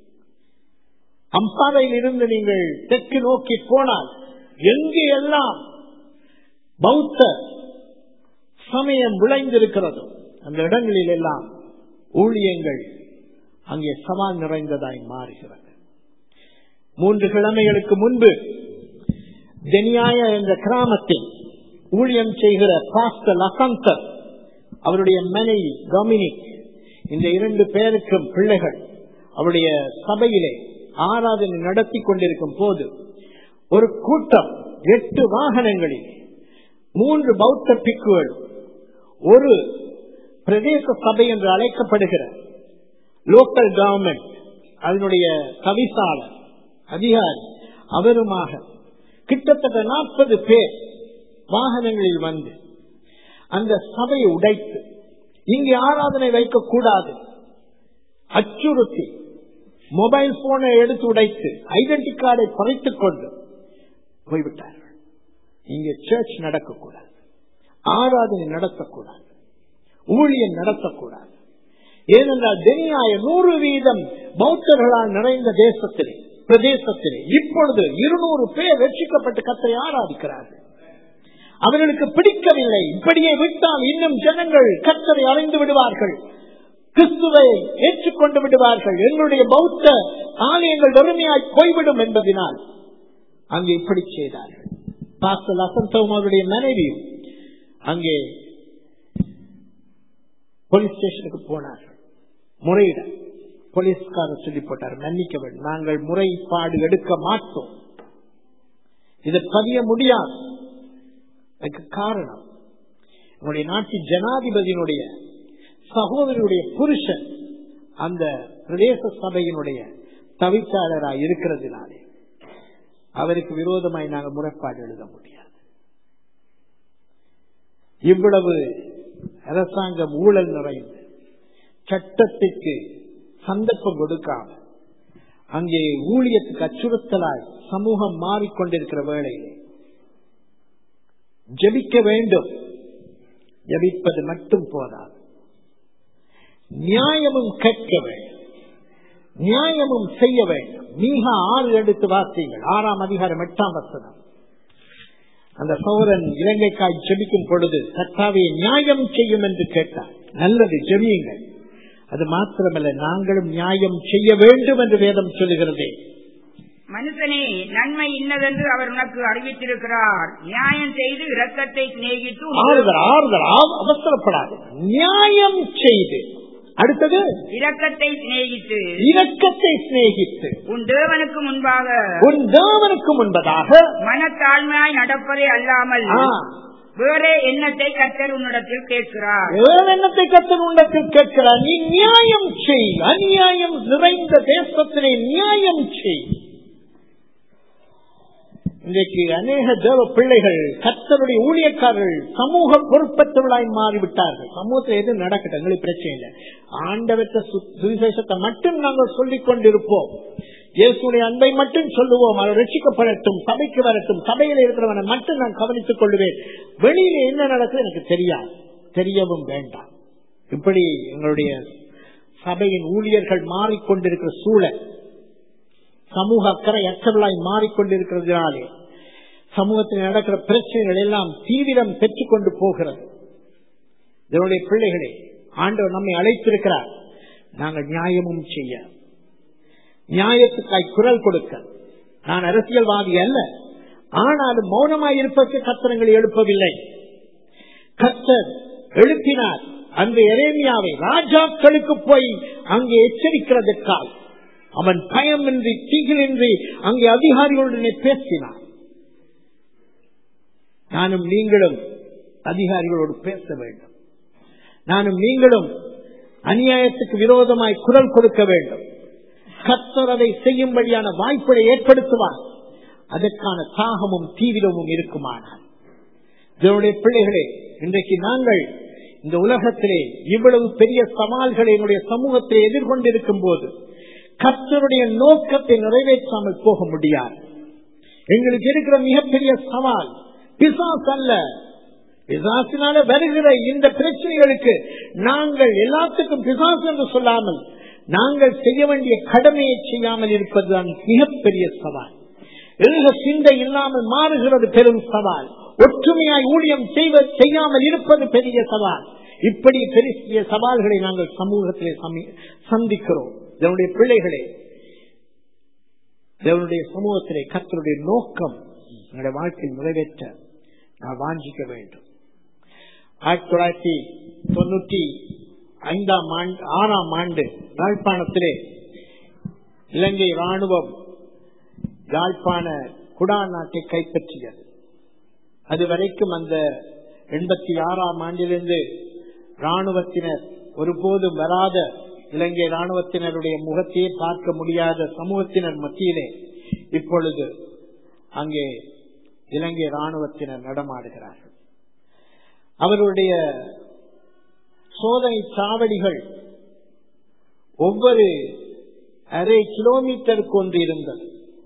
அம்பாறையில் இருந்து நீங்கள் தெற்கு நோக்கி போனால் எங்கு எல்லாம் பௌத்த சமயம் விளைந்திருக்கிறதோ அந்த இடங்களில் எல்லாம் ஊழியங்கள் அங்கே சவால் நிறைந்ததாய் மாறுகிறது மூன்று கிழமைகளுக்கு முன்பு ஜெனியாய என்ற கிராமத்தில் ஊழியம் செய்கிற பாஸ்டர் லசந்தர் அவருடைய மனைவி டொமினிக் இந்த இரண்டு பேருக்கும் பிள்ளைகள் அவருடைய சபையிலே ஆராதனை நடத்தி கொண்டிருக்கும் போது ஒரு கூட்டம் எட்டு வாகனங்களில் மூன்று பௌத்த பிக்குகள் ஒரு பிரதேச சபை என்று அழைக்கப்படுகிற லோக்கல் கவர்மெண்ட் அதனுடைய தவிசாளர் அதிகாரி அவருமாக கிட்டத்தட்ட நாற்பது பேர் வாகனங்களில் வந்து அந்த சபையை உடைத்து இங்கே ஆராதனை வைக்கக்கூடாது அச்சுறுத்தி மொபைல் போனை எடுத்து உடைத்து ஐடென்டி கார்டை குறைத்துக் கொண்டு போய்விட்டார்கள் இங்கே சர்ச் நடக்கக்கூடாது ஆராதனை நடத்தக்கூடாது ஊழியம் நடத்தக்கூடாது ஏனென்றால் தெனியாய நூறு வீதம் பௌத்தர்களால் நிறைந்த தேசத்திலே பிரதேசத்திலே இப்பொழுது இருநூறு பேர் ரட்சிக்கப்பட்டு கத்தரை ஆராதிக்கிறார்கள் அவர்களுக்கு பிடிக்கவில்லை இப்படியே விட்டால் இன்னும் ஜனங்கள் கத்தரை அடைந்து விடுவார்கள் கிறிஸ்துவை ஏற்றுக்கொண்டு விடுவார்கள் எங்களுடைய பௌத்த ஆலயங்கள் வறுமையாய் போய்விடும் என்பதனால் அங்கே இப்படி செய்தார்கள் பாஸ்டர் அசந்தவம் அவருடைய மனைவியும் அங்கே போலீஸ் ஸ்டேஷனுக்கு போனார்கள் முறையிட போலீஸ்காரர் சொல்லி போட்டார் மன்னிக்க வேண்டும் நாங்கள் முறைப்பாடு எடுக்க மாட்டோம் இதை பதிய முடியாது அதுக்கு காரணம் நம்முடைய நாட்டின் ஜனாதிபதியினுடைய சகோதரனுடைய புருஷன் அந்த பிரதேச சபையினுடைய தவிச்சாளராய் இருக்கிறதுனாலே அவருக்கு விரோதமாய் நாங்கள் முறைப்பாடு எழுத முடியாது இவ்வளவு அரசாங்கம் ஊழல் நிறைந்து சட்டத்துக்கு சந்தர்ப்பம் கொடுக்காம அங்கே ஊழியத்துக்கு அச்சுறுத்தலாய் சமூகம் மாறிக்கொண்டிருக்கிற வேளையிலே ஜபிக்க வேண்டும் ஜபிப்பது மட்டும் போதாது நியாயமும் கேட்க வேண்டும் நியாயமும் செய்ய வேண்டும் மிக ஆறு எடுத்து வாசியுங்கள் ஆறாம் அதிகாரம் எட்டாம் வசனம் அந்த சோதரன் இலங்கைக்காய் ஜெபிக்கும் பொழுது கர்த்தாவை நியாயம் செய்யும் என்று கேட்டார் நல்லது ஜெபியுங்கள் அது மாத்திரமல்ல நாங்களும் நியாயம் செய்ய வேண்டும் என்று வேதம் சொல்லுகிறதே மனுஷனே நன்மை இன்னதென்று அவர் உனக்கு அறிவித்திருக்கிறார் நியாயம் செய்து இரக்கத்தை சிநேகித்து உன் ஆறுதல் ஆறுதல் ஆ- அவசரப்படாது நியாயம் செய்து அடுத்தது இரக்கத்தை சிநேகித்து இரக்கத்தை சிநேகித்து உன் தேவனுக்கு முன்பாக உன் தேவனுக்கு முன்பதாக மனத்தாழ்மையாய் நடப்பதே அல்லாமல் ஆ, வேறே எண்ணத்தை கத்தர் உன்னிடத்தில் கேட்கிறார் வேறென்னத்தை கத்தன் உண்டத்தில் கேட்கிறார் நீ நியாயம் செய் அநியாயம் நிறைந்த தேசத்திலே நியாயம் செய் இன்றைக்கு அநேக தேவ பிள்ளைகள் கத்தருடைய ஊழியக்காரர்கள் சமூக பொறுப்பற்றவர்களாய் மாறிவிட்டார்கள் சமூகத்தில் எது நடக்கட்டும் எங்களுக்கு பிரச்சனை இல்லை ஆண்டவற்ற சு- சுவிசேஷத்தை மட்டும் நாங்கள் சொல்லிக் கொண்டிருப்போம் இயேசுடைய அன்பை மட்டும் சொல்லுவோம் அவர் ரட்சிக்கப்படட்டும் சபைக்கு வரட்டும் சபையில் இருக்கிறவனை மட்டும் நான் கவனித்துக் கொள்ளுவேன் வெளியில என்ன நடக்குது எனக்கு தெரியாது தெரியவும் வேண்டாம் இப்படி எங்களுடைய சபையின் ஊழியர்கள் மாறிக்கொண்டிருக்கிற சூழல் சமூக அக்கறை அக்கறலாய் மாறிக்கொண்டிருக்கிறதுனாலே சமூகத்தில் நடக்கிற பிரச்சனைகள் எல்லாம் தீவிரம் பெற்றுக் கொண்டு போகிறது இதனுடைய பிள்ளைகளே ஆண்டவர் நம்மை அழைத்திருக்கிறார் நாங்கள் நியாயமும் செய்ய நியாயத்துக்காய் குரல் கொடுக்க நான் அரசியல்வாதி அல்ல ஆனாலும் மௌனமாய் இருப்பதற்கு கத்தனங்களை எழுப்பவில்லை கத்தர் எழுப்பினார் அந்த எரேமியாவை ராஜாக்களுக்கு போய் அங்கே எச்சரிக்கிறதற்கால் அவன் பயமின்றி தீகிலின்றி அங்கே அதிகாரிகளுடனே பேசினான் நானும் நீங்களும் அதிகாரிகளோடு பேச வேண்டும் நானும் நீங்களும் அநியாயத்துக்கு விரோதமாய் குரல் கொடுக்க வேண்டும் கத்தர் அதை செய்யும்படியான வாய்ப்பை ஏற்படுத்துவார் அதற்கான தாகமும் தீவிரமும் இருக்குமானால் இதனுடைய பிள்ளைகளே இன்றைக்கு நாங்கள் இந்த உலகத்திலே இவ்வளவு பெரிய சவால்களை எங்களுடைய சமூகத்தை எதிர்கொண்டிருக்கும் போது கர்த்தருடைய நோக்கத்தை நிறைவேற்றாமல் போக முடியாது எங்களுக்கு இருக்கிற மிகப்பெரிய சவால் பிசாஸ் அல்ல பிசாசினால வருகிற இந்த பிரச்சனைகளுக்கு நாங்கள் எல்லாத்துக்கும் பிசாஸ் என்று சொல்லாமல் நாங்கள் செய்ய வேண்டிய கடமையை செய்யாமல் இருப்பதுதான் மிகப்பெரிய சவால் எழுக சிந்தை இல்லாமல் மாறுகிறது பெரும் சவால் ஒற்றுமையாய் ஊழியம் செய்வ செய்யாமல் இருப்பது பெரிய சவால் இப்படி பெரிய சவால்களை நாங்கள் சமூகத்திலே சமி- சந்திக்கிறோம் இதனுடைய பிள்ளைகளே தேவனுடைய சமூகத்திலே கர்த்தருடைய நோக்கம் எங்களுடைய வாழ்க்கை நிறைவேற்ற நான் வாஞ்சிக்க வேண்டும் ஆயிரத்தி தொள்ளாயிரத்தி தொண்ணூற்றி ஐந்தாம் ஆண்டு ஆறாம் ஆண்டு யாழ்ப்பாணத்திலே இலங்கை ராணுவம் யாழ்ப்பாண குடா நாட்டை கைப்பற்றியது அது வரைக்கும் அந்த எண்பத்தி ஆறாம் ஆண்டிலிருந்து ராணுவத்தினர் ஒருபோதும் வராத இலங்கை ராணுவத்தினருடைய முகத்தையே பார்க்க முடியாத சமூகத்தினர் மத்தியிலே இப்பொழுது அங்கே இலங்கை ராணுவத்தினர் நடமாடுகிறார்கள் அவருடைய சோதனை சாவடிகள் ஒவ்வொரு அரை கிலோமீட்டருக்கு ஒன்று இருந்தது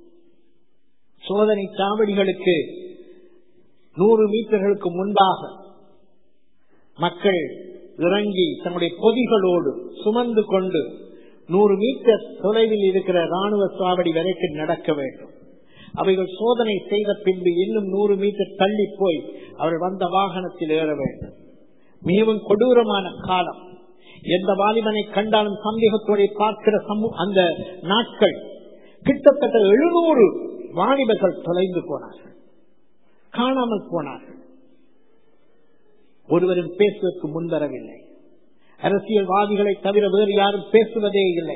சோதனை சாவடிகளுக்கு நூறு மீட்டர்களுக்கு முன்பாக மக்கள் இறங்கி தங்களுடைய பொதிகளோடு சுமந்து கொண்டு நூறு மீட்டர் தொலைவில் இருக்கிற ராணுவ சாவடி வரைக்கும் நடக்க வேண்டும் அவைகள் சோதனை செய்த பின்பு இன்னும் நூறு மீட்டர் தள்ளி போய் அவர்கள் வந்த வாகனத்தில் ஏற வேண்டும் மிகவும் கொடூரமான காலம் எந்த வாலிபனை கண்டாலும் சந்தேகத்தோടെ பார்க்கிற சமூ- அந்த நாட்கள் கிட்டத்தட்ட எழுநூறு வாலிபர்கள் தொலைந்து போனார்கள் காணாமல் போனார்கள் ஒருவரும் பேசுவதற்கு முன்வரவில்லை அரசியல்வாதிகளை தவிர வேறு யாரும் பேசுவதே இல்லை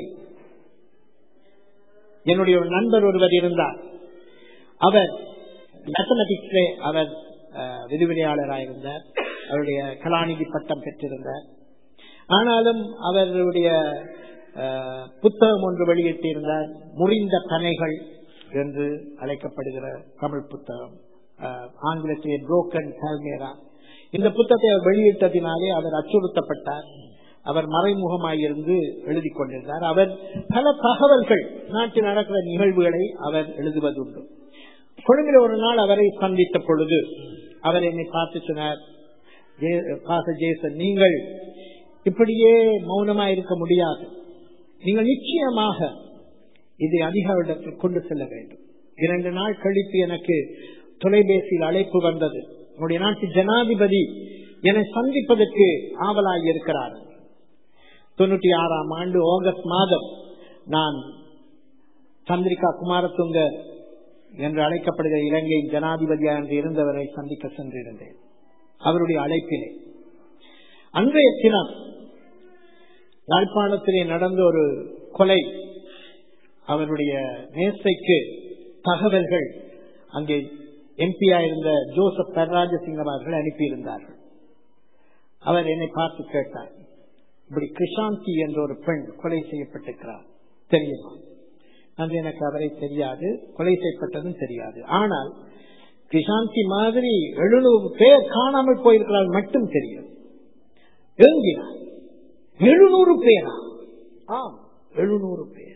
என்னுடைய ஒரு நண்பர் ஒருவர் இருந்தார் அவர் மேத்தமெட்டிக்ஸே அவர் அஹ், விரிவுரையாளராக இருந்தார் அவருடைய கலாநிதி பட்டம் பெற்றிருந்தார் ஆனாலும் அவருடைய அஹ், புத்தகம் ஒன்று வெளியிட்டிருந்தார் முறிந்த கனைகள் என்று அழைக்கப்படுகிற தமிழ் புத்தகம் அஹ், ஆங்கிலத்திலே புரோக்கன் கல்மேரா இந்த புத்தகத்தை அவர் வெளியிட்டதினாலே அவர் அச்சுறுத்தப்பட்டார் அவர் மறைமுகமாயிருந்து எழுதி கொண்டிருந்தார் அவர் பல தகவல்கள் நாட்டில் நடக்கிற நிகழ்வுகளை அவர் எழுதுவதுண்டு கொழும்பில் ஒரு நாள் அவரை சந்தித்த பொழுது அவர் என்னை பார்த்து சொன்னார் "ஜே- பாஸ்டர் ஜேசன் நீங்கள் இப்படியே மௌனமா இருக்க முடியாது நீங்கள் நிச்சயமாக இதை அதிகாரிடத்தில் கொண்டு செல்ல வேண்டும் இரண்டு நாள் கழித்து எனக்கு தொலைபேசியில் அழைப்பு வந்தது உங்களுடைய நாட்டு ஜனாதிபதி என்னை சந்திப்பதற்கு ஆவலாக இருக்கிறார் தொண்ணூற்றி ஆறாம் ஆண்டு ஆகஸ்ட் மாதம் நான் சந்திரிகா குமாரதுங்க என்று அழைக்கப்படுகிற இலங்கையின் ஜனாதிபதியாக என்று இருந்தவரை சந்திக்க சென்றிருந்தேன் அவருடைய அழைப்பிலே அன்றைய தினம் யாழ்ப்பாணத்திலே நடந்த ஒரு கொலை அவருடைய நேசைக்கு தகவல்கள் அங்கே எம்பியா இருந்த ஜோசப் பெர்ராஜசிங்கம் அவர்கள் அனுப்பியிருந்தார்கள் அவர் என்னை பார்த்து கேட்டார் இப்படி கிருஷாந்தி என்ற ஒரு பெண் கொலை செய்யப்பட்டிருக்கிறார் தெரியுமா அது எனக்கு அவரை தெரியாது கொலை செய்யப்பட்டதும் தெரியாது ஆனால் கிருஷாந்தி மாதிரி எழுநூறு பேர் காணாமல் போயிருக்கிறார் மட்டும் தெரியும் எழுதினார் எழுநூறு பேரா ஆம் எழுநூறு பேர்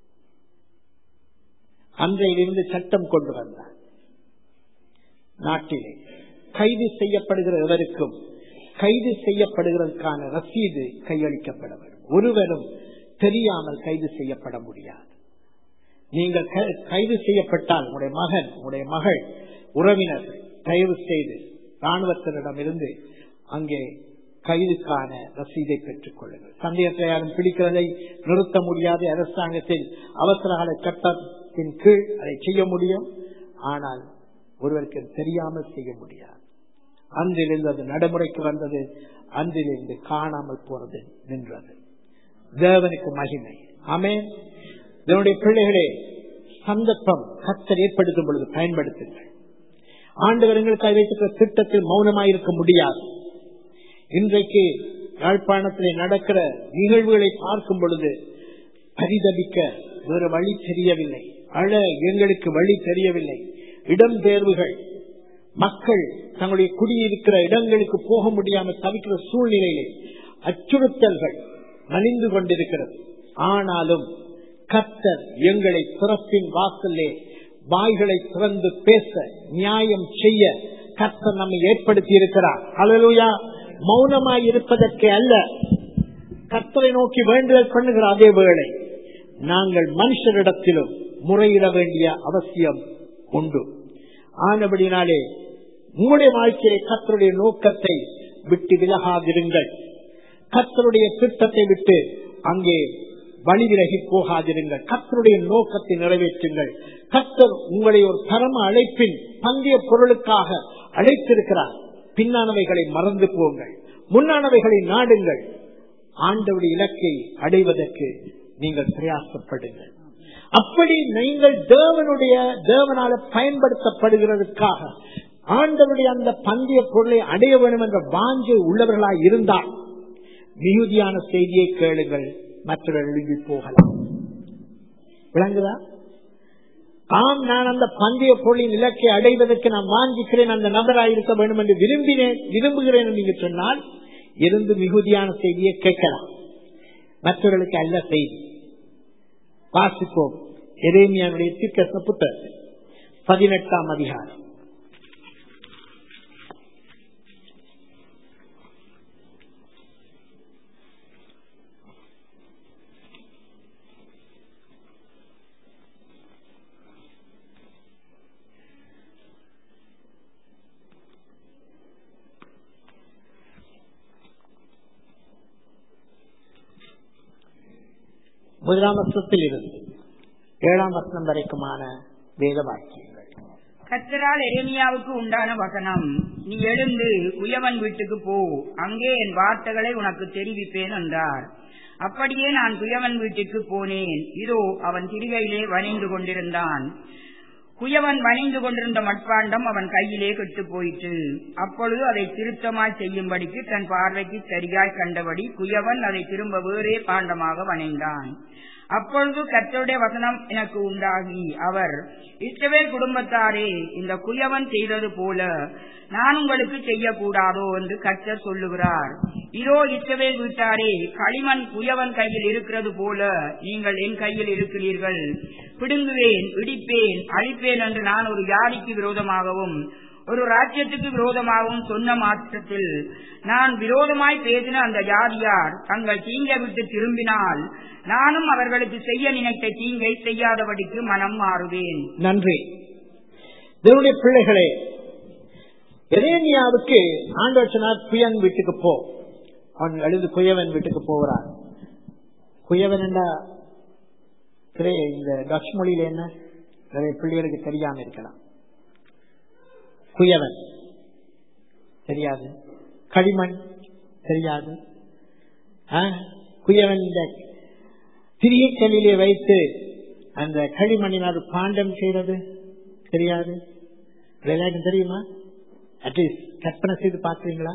அன்றையிலிருந்து சட்டம் கொண்டு வந்தார் நாட்டிலே கைது செய்யப்படுகிற எவருக்கும் கைது செய்யப்படுகிறதுக்கான ரசீது கையளிக்கப்பட வேண்டும் ஒருவரும் தெரியாமல் கைது செய்யப்பட முடியாது நீங்கள் க- கைது செய்யப்பட்டால் உங்களுடைய மகன் உங்களுடைய மகள் உறவினர்கள் தயவு செய்து ராணுவத்தினரிடமிருந்து அங்கே கைதுக்கான ரசீதை பெற்றுக் கொள்ளுங்கள் சந்தேகத்தை யாரும் பிடிக்கிறதை நிறுத்த முடியாது அரசாங்கத்தில் அவசரகால சட்டத்தின் கீழ் அதை செய்ய முடியும் ஆனால் ஒருவருக்கு தெரியாமல் செய்ய முடியாது அன்றிலிருந்து அது நடைமுறைக்கு வந்தது அன்றிலிருந்து காணாமல் போறது நின்றது தேவனுக்கு மகிமை ஆமென் இதனுடைய பிள்ளைகளே சந்தர்ப்பம் கத்தர் ஏற்படுத்தும் பொழுது பயன்படுத்துங்கள் ஆண்டவர் எங்களுக்கு வைத்திருக்கிற திட்டத்தில் மௌனமாயிருக்க முடியாது இன்றைக்கு யாழ்ப்பாணத்திலே நடக்கிற நிகழ்வுகளை பார்க்கும் பொழுது பரிதபிக்க வேறு வழி தெரியவில்லை அழ எங்களுக்கு வழி தெரியவில்லை இடம்பெயர்வுகள் மக்கள் தங்களுடைய குடியிருக்கிற இடங்களுக்கு போக முடியாமல் தவிக்கிற சூழ்நிலையிலே அச்சுறுத்தல்கள் மலிந்து கொண்டிருக்கிறது ஆனாலும் கத்தர் எங்களை பிறப்பின் வாசலே வாய்களை திறந்து பேச நியாயம் செய்ய கத்தர் நம்மை ஏற்படுத்தி இருக்கிறார் அலலுயா மௌனமாய் இருப்பதற்கு அல்ல கத்தரை நோக்கி வேண்டுதல் பண்ணுகிற அதே வேளை நாங்கள் மனுஷரிடத்திலும் முறையிட வேண்டிய அவசியம் உண்டு ஆனபடினாலே உங்களுடைய வாழ்க்கையை கத்தருடைய நோக்கத்தை விட்டு விலகாதிருங்கள் கத்தருடைய திட்டத்தை விட்டு அங்கே வழி விலகி போகாதிருங்கள் கத்தருடைய நோக்கத்தை நிறைவேற்றுங்கள் கத்தர் உங்களை ஒரு பரம அழைப்பின் பந்திய பொருளுக்காக அழைத்திருக்கிறார் பின்னானவைகளை மறந்து போங்கள் முன்னானவைகளை நாடுங்கள் ஆண்டவுடைய இலக்கை அடைவதற்கு நீங்கள் பிரயாசப்படுங்கள் அப்படி நீங்கள் தேவனுடைய தேவனால பயன்படுத்தப்படுகிறதுக்காக ஆண்டவருடைய அந்த பந்திய பொருளை அடைய வேண்டும் என்ற வாஞ்சை உள்ளவர்களாய் இருந்தால் மிகுதியான செய்தியை கேளுங்கள் மற்றவர்கள் எழுதி போகலாம் விளங்குதா ஆம் நான் அந்த பந்தய பொருளின் இலக்கை அடைவதற்கு நான் வாஞ்சிக்கிறேன் அந்த நபராக இருக்க வேண்டும் என்று விரும்பினேன் விரும்புகிறேன் என்று நீங்க சொன்னால் இருந்து மிகுதியான செய்தியை கேட்கலாம் மற்றவர்களுக்கு அல்ல செய்தி வாசிப்போம் எரேமியானுடைய தீர்க்க புத்தகத்தில் பதினெட்டாம் அதிகாரம் முதலாம் வருஷத்தில் இருந்து ஏழாம் வருஷம் வரைக்குமான வேத வாக்கியங்கள் கத்தரால் எரேமியாவுக்கு உண்டான வசனம் நீ எழுந்து உயவன் வீட்டுக்கு போ அங்கே என் வார்த்தைகளை உனக்கு தெரிவிப்பேன் என்றார் அப்படியே நான் குயவன் வீட்டிற்கு போனேன் இதோ அவன் திரிகையிலே வணிந்து கொண்டிருந்தான் குயவன் வணிந்து கொண்டிருந்த மட்பாண்டம் அவன் கையிலே கெட்டு போயிற்று அப்பொழுது அதை திருத்தமாய் செய்யும்படிக்கு தன் பார்வைக்கு சரியாய் கண்டபடி குயவன் அதை திரும்ப வேறே பாண்டமாக வணைந்தான் அப்பொழுது கர்த்தருடைய வசனம் எனக்கு உண்டாகி அவர் இஸ்ரவேல் குடும்பத்தாரே இந்த குயவன் செய்தது போல நான் உங்களுக்கு செய்யக்கூடாதோ என்று கர்த்தர் சொல்லுகிறார் இதோ இஸ்ரவேல் வீட்டாரே களிமண் குயவன் கையில் இருக்கிறது போல நீங்கள் என் கையில் இருக்கிறீர்கள் பிடுங்குவேன் இடிப்பேன் அழிப்பேன் என்று நான் ஒரு ஜாதிக்கு விரோதமாகவும் ஒரு ராஜ்யத்துக்கு விரோதமாகவும் சொன்ன மாற்றத்தில் நான் விரோதமாய் பேசின அந்த ஜாதியார் தங்கள் தீங்கை விட்டு திரும்பினால் நானும் அவர்களுக்கு செய்ய நினைத்த தீங்கை செய்யாதபடிக்கு மனம் மாறுவேன் நன்றி தேவனுடைய பிள்ளைகளே எரேமியாவுக்கு ஆண்டவர் சொன்னார் குயன் வீட்டுக்கு போ அவன் எழுது குயவன் வீட்டுக்கு போகிறான் குயவன் என்ன இந்த டச் மொழியில என்ன நிறைய பிள்ளைகளுக்கு தெரியாம இருக்கலாம் குயவன் தெரியாது களிமண் தெரியாது ஆ? குயவன் இந்த திரியக்கல்லிலே வைத்து அந்த களிமண்ணினால் பாண்டம் செய்யறது தெரியாது விளையாட்டு தெரியுமா அட்லீஸ்ட் கற்பனை செய்து பார்க்கிறீங்களா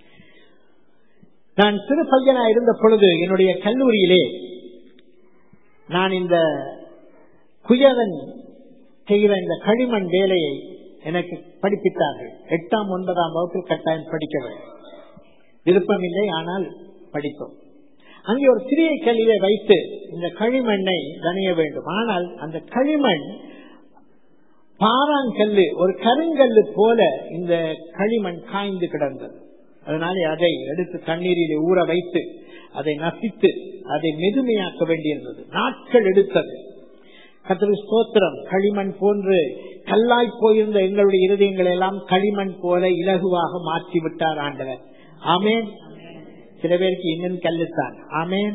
நான் சிறு பையனா இருந்த பொழுது என்னுடைய கல்லூரியிலே நான் இந்த குயவன் செய்கிற இந்த களிமண் வேலையை எனக்கு படிப்பித்தார்கள் எட்டாம் ஒன்பதாம் வகுப்பில் கட்டாயம் படிக்க வேண்டும் விருப்பமில்லை ஆனால் படித்தோம் அங்கே ஒரு சிறிய கல்லிலே வைத்து இந்த களிமண்ணை கணிய வேண்டும் ஆனால் அந்த களிமண் பாறாங்கல்லு ஒரு கருங்கல்லு போல இந்த களிமண் காய்ந்து கிடந்தது அதனாலே அதை எடுத்து தண்ணீரிலே ஊற வைத்து அதை நசித்து அதை மெதுமையாக்க வேண்டியிருந்தது நாட்கள் எடுத்தது கத்திரி ஸ்தோத்திரம் களிமண் போன்று கல்லாய் போயிருந்த எங்களுடைய இருதயங்களை எல்லாம் களிமண் போல இலகுவாக மாற்றி விட்டார் ஆண்டவர் ஆமேன் சில பேருக்கு இன்னும் கல்லுத்தான் ஆமேன்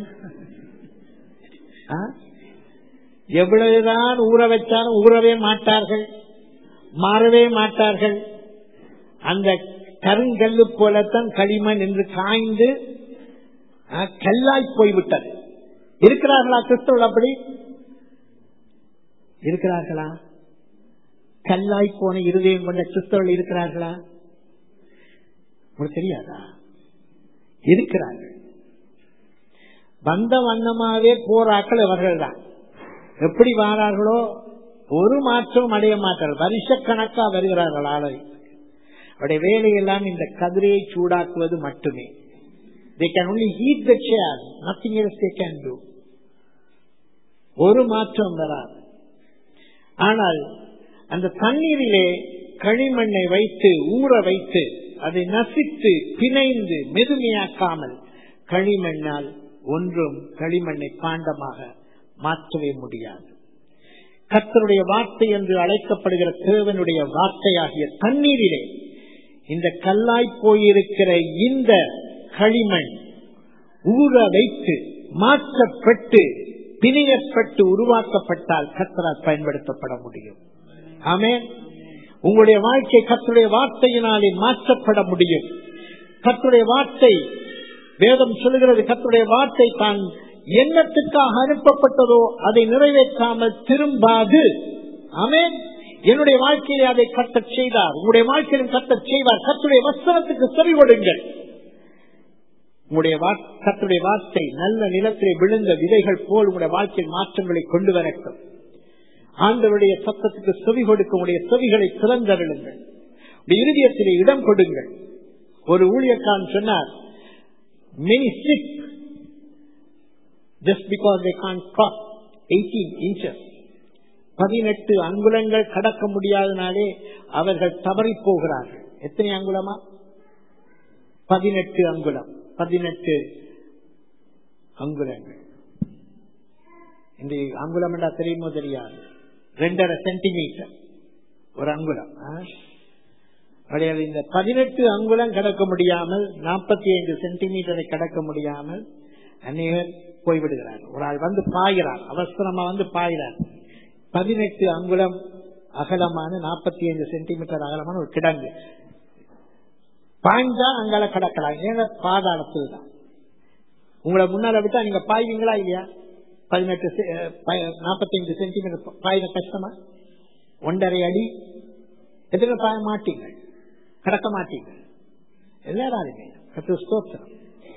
ஆ? எவ்வளவுதான் ஊற வச்சாலும் ஊறவே மாட்டார்கள் மாறவே மாட்டார்கள் அந்த கருங்கல்லு போலத்தான் களிமண் என்று காய்ந்து ஆ, கல்லாய் போய்விட்டது இருக்கிறார்களா கிறிஸ்தவர்கள் அப்படி இருக்கிறார்களா கல்லாய் போன இருதயம் கொண்ட கிறிஸ்தவர்கள் இருக்கிறார்களா உங்களுக்கு தெரியாதா இருக்கிறார்கள் வந்த வண்ணமாவே போராக்கள் அவர்கள் தான் எப்படி வாரார்களோ ஒரு மாற்றம் அடைய மாட்டார்கள் வருஷக்கணக்கா வருகிறார்கள் ஆலை அவருடைய வேலையெல்லாம் இந்த கதிரையை சூடாக்குவது மட்டுமே they can only heat the chair nothing else they can do ஒரு மாற்றம் வராது ஆனால் அந்த தண்ணீரிலே களிமண்ணை வைத்து ஊற வைத்து அதை நசித்து பிணைந்து மெதுமையாக்காமல் களிமண்ணால் ஒன்றும் களிமண்ணை பாண்டமாக மாற்றவே முடியாது கர்த்தருடைய வார்த்தை என்று அழைக்கப்படுகிற தேவனுடைய வார்த்தையாகிய தண்ணீரிலே இந்த கல்லாய் போயிருக்கிற இந்த களிமண் ஊற வைத்து மாற்றப்பட்டு பிணையப்பட்டு உருவாக்கப்பட்டால் கர்த்தரால் பயன்படுத்தப்பட முடியும் ஆமென் உங்களுடைய வாழ்க்கை கர்த்தருடைய வார்த்தையினாலே மாற்றப்பட முடியும் கர்த்தருடைய வார்த்தை வேதம் சொல்லுகிறது கர்த்தருடைய வார்த்தை தான் எண்ணத்துக்காக அனுப்பப்பட்டதோ அதை நிறைவேற்றாமல் திரும்பாது ஆமென் என்னுடைய வாழ்க்கையிலே அதை கட்டச் செய்தார் உங்களுடைய வாழ்க்கையிலும் கட்டச் செய்வார் கர்த்தருடைய வஸ்திரத்துக்கு செவி கொடுங்கள் உங்களுடைய வா- கர்த்தருடைய வார்த்தை நல்ல நிலத்திலே விழுந்த விதைகள் போல் உங்களுடைய வாழ்க்கையில் மாற்றங்களை கொண்டு வரட்டும் ஆண்டவருடைய சத்தத்துக்கு செவி கொடுக்க உங்களுடைய செவிகளை திறந்தருளுங்கள் உங்களுடைய இருதயத்திலே இடம் கொடுங்கள் ஒரு ஊழியக்காரன் சொன்னார் many sick just because they can't cross 18 inches பதினெட்டு அங்குலங்கள் கடக்க முடியாதனாலே அவர்கள் தவறி போகிறார்கள் எத்தனை அங்குலமா பதினெட்டு அங்குலம் பதினெட்டு அங்குலங்கள் இந்த அங்குலம் என்றா தெரியுமோ தெரியாது ரெண்டரை சென்டிமீட்டர் ஒரு அங்குலம் ஆ? கிடையாது இந்த பதினெட்டு அங்குலம் கடக்க முடியாமல் நாற்பத்தி ஐந்து சென்டிமீட்டரை கடக்க முடியாமல் அநேகர் போய்விடுகிறார் ஒரு ஆள் வந்து பாய்கிறார் அவசரமா வந்து பாய்கிறார் பதினெட்டு அங்குலம் அகலமான நாற்பத்தி ஐந்து சென்டிமீட்டர் அகலமான ஒரு கிடங்கு பாய்ஞ்சா அங்கால கடக்கலாம் ஏன்னா பாதாளத்தில் தான் உங்களை முன்னால விட்டா நீங்க பாய்வீங்களா இல்லையா பதினெட்டு நாற்பத்தைந்து சென்டிமீட்டர் பாயின கஷ்டமா ஒன்றரை அடி எதிர பாய மாட்டீங்க கடக்க மாட்டீங்க எல்லாராலுமே ஸ்தோத்திரம்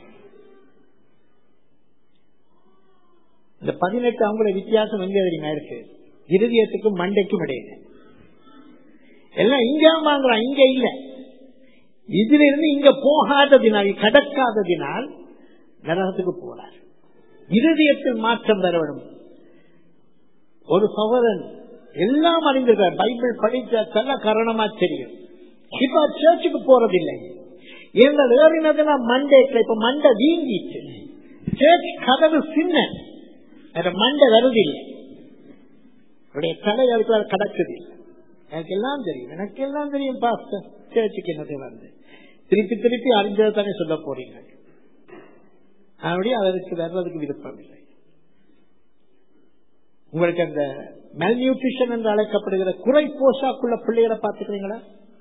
இந்த பதினெட்டு அவங்களோட வித்தியாசம் எங்க தெரியுமா இருக்கு இருதயத்துக்கும் மண்டைக்கும் இடையில எல்லாம் இங்க வாங்குறான் இங்க இல்ல இதுல இருந்து இங்க போகாததினால் கடக்காததினால் நரகத்துக்கு போறார் இருதயத்தில் மாற்றம் வர வேண்டும் ஒரு சகோதரன் எல்லாம் அறிந்திருக்கார் பைபிள் படித்த நல்ல காரணமா தெரியும் இப்ப சர்ச்சுக்கு போறதில்லை எங்கள் ஏறினதுனா மண்டேக்கு இப்ப மண்டை வீங்கிட்டு சர்ச் கதவு சின்ன மண்டை வருதில்லை அவருடைய தலை அதுக்கு கடக்குது எனக்கு எல்லாம் தெரியும் எனக்கு எல்லாம் தெரியும் பாஸ்டர் சேர்ச்சுக்கு என்னது வந்து திருப்பி திருப்பி அறிஞ்சதை தானே சொல்ல போறீங்க அப்படி அதற்கு வர்றதுக்கு விருப்பம் இல்லை உங்களுக்கு அந்த மெல்நியூட்ரிஷன் என்று அழைக்கப்படுகிற குறை போஷாக்குள்ள பிள்ளைகளை பார்த்துக்கிறீங்களா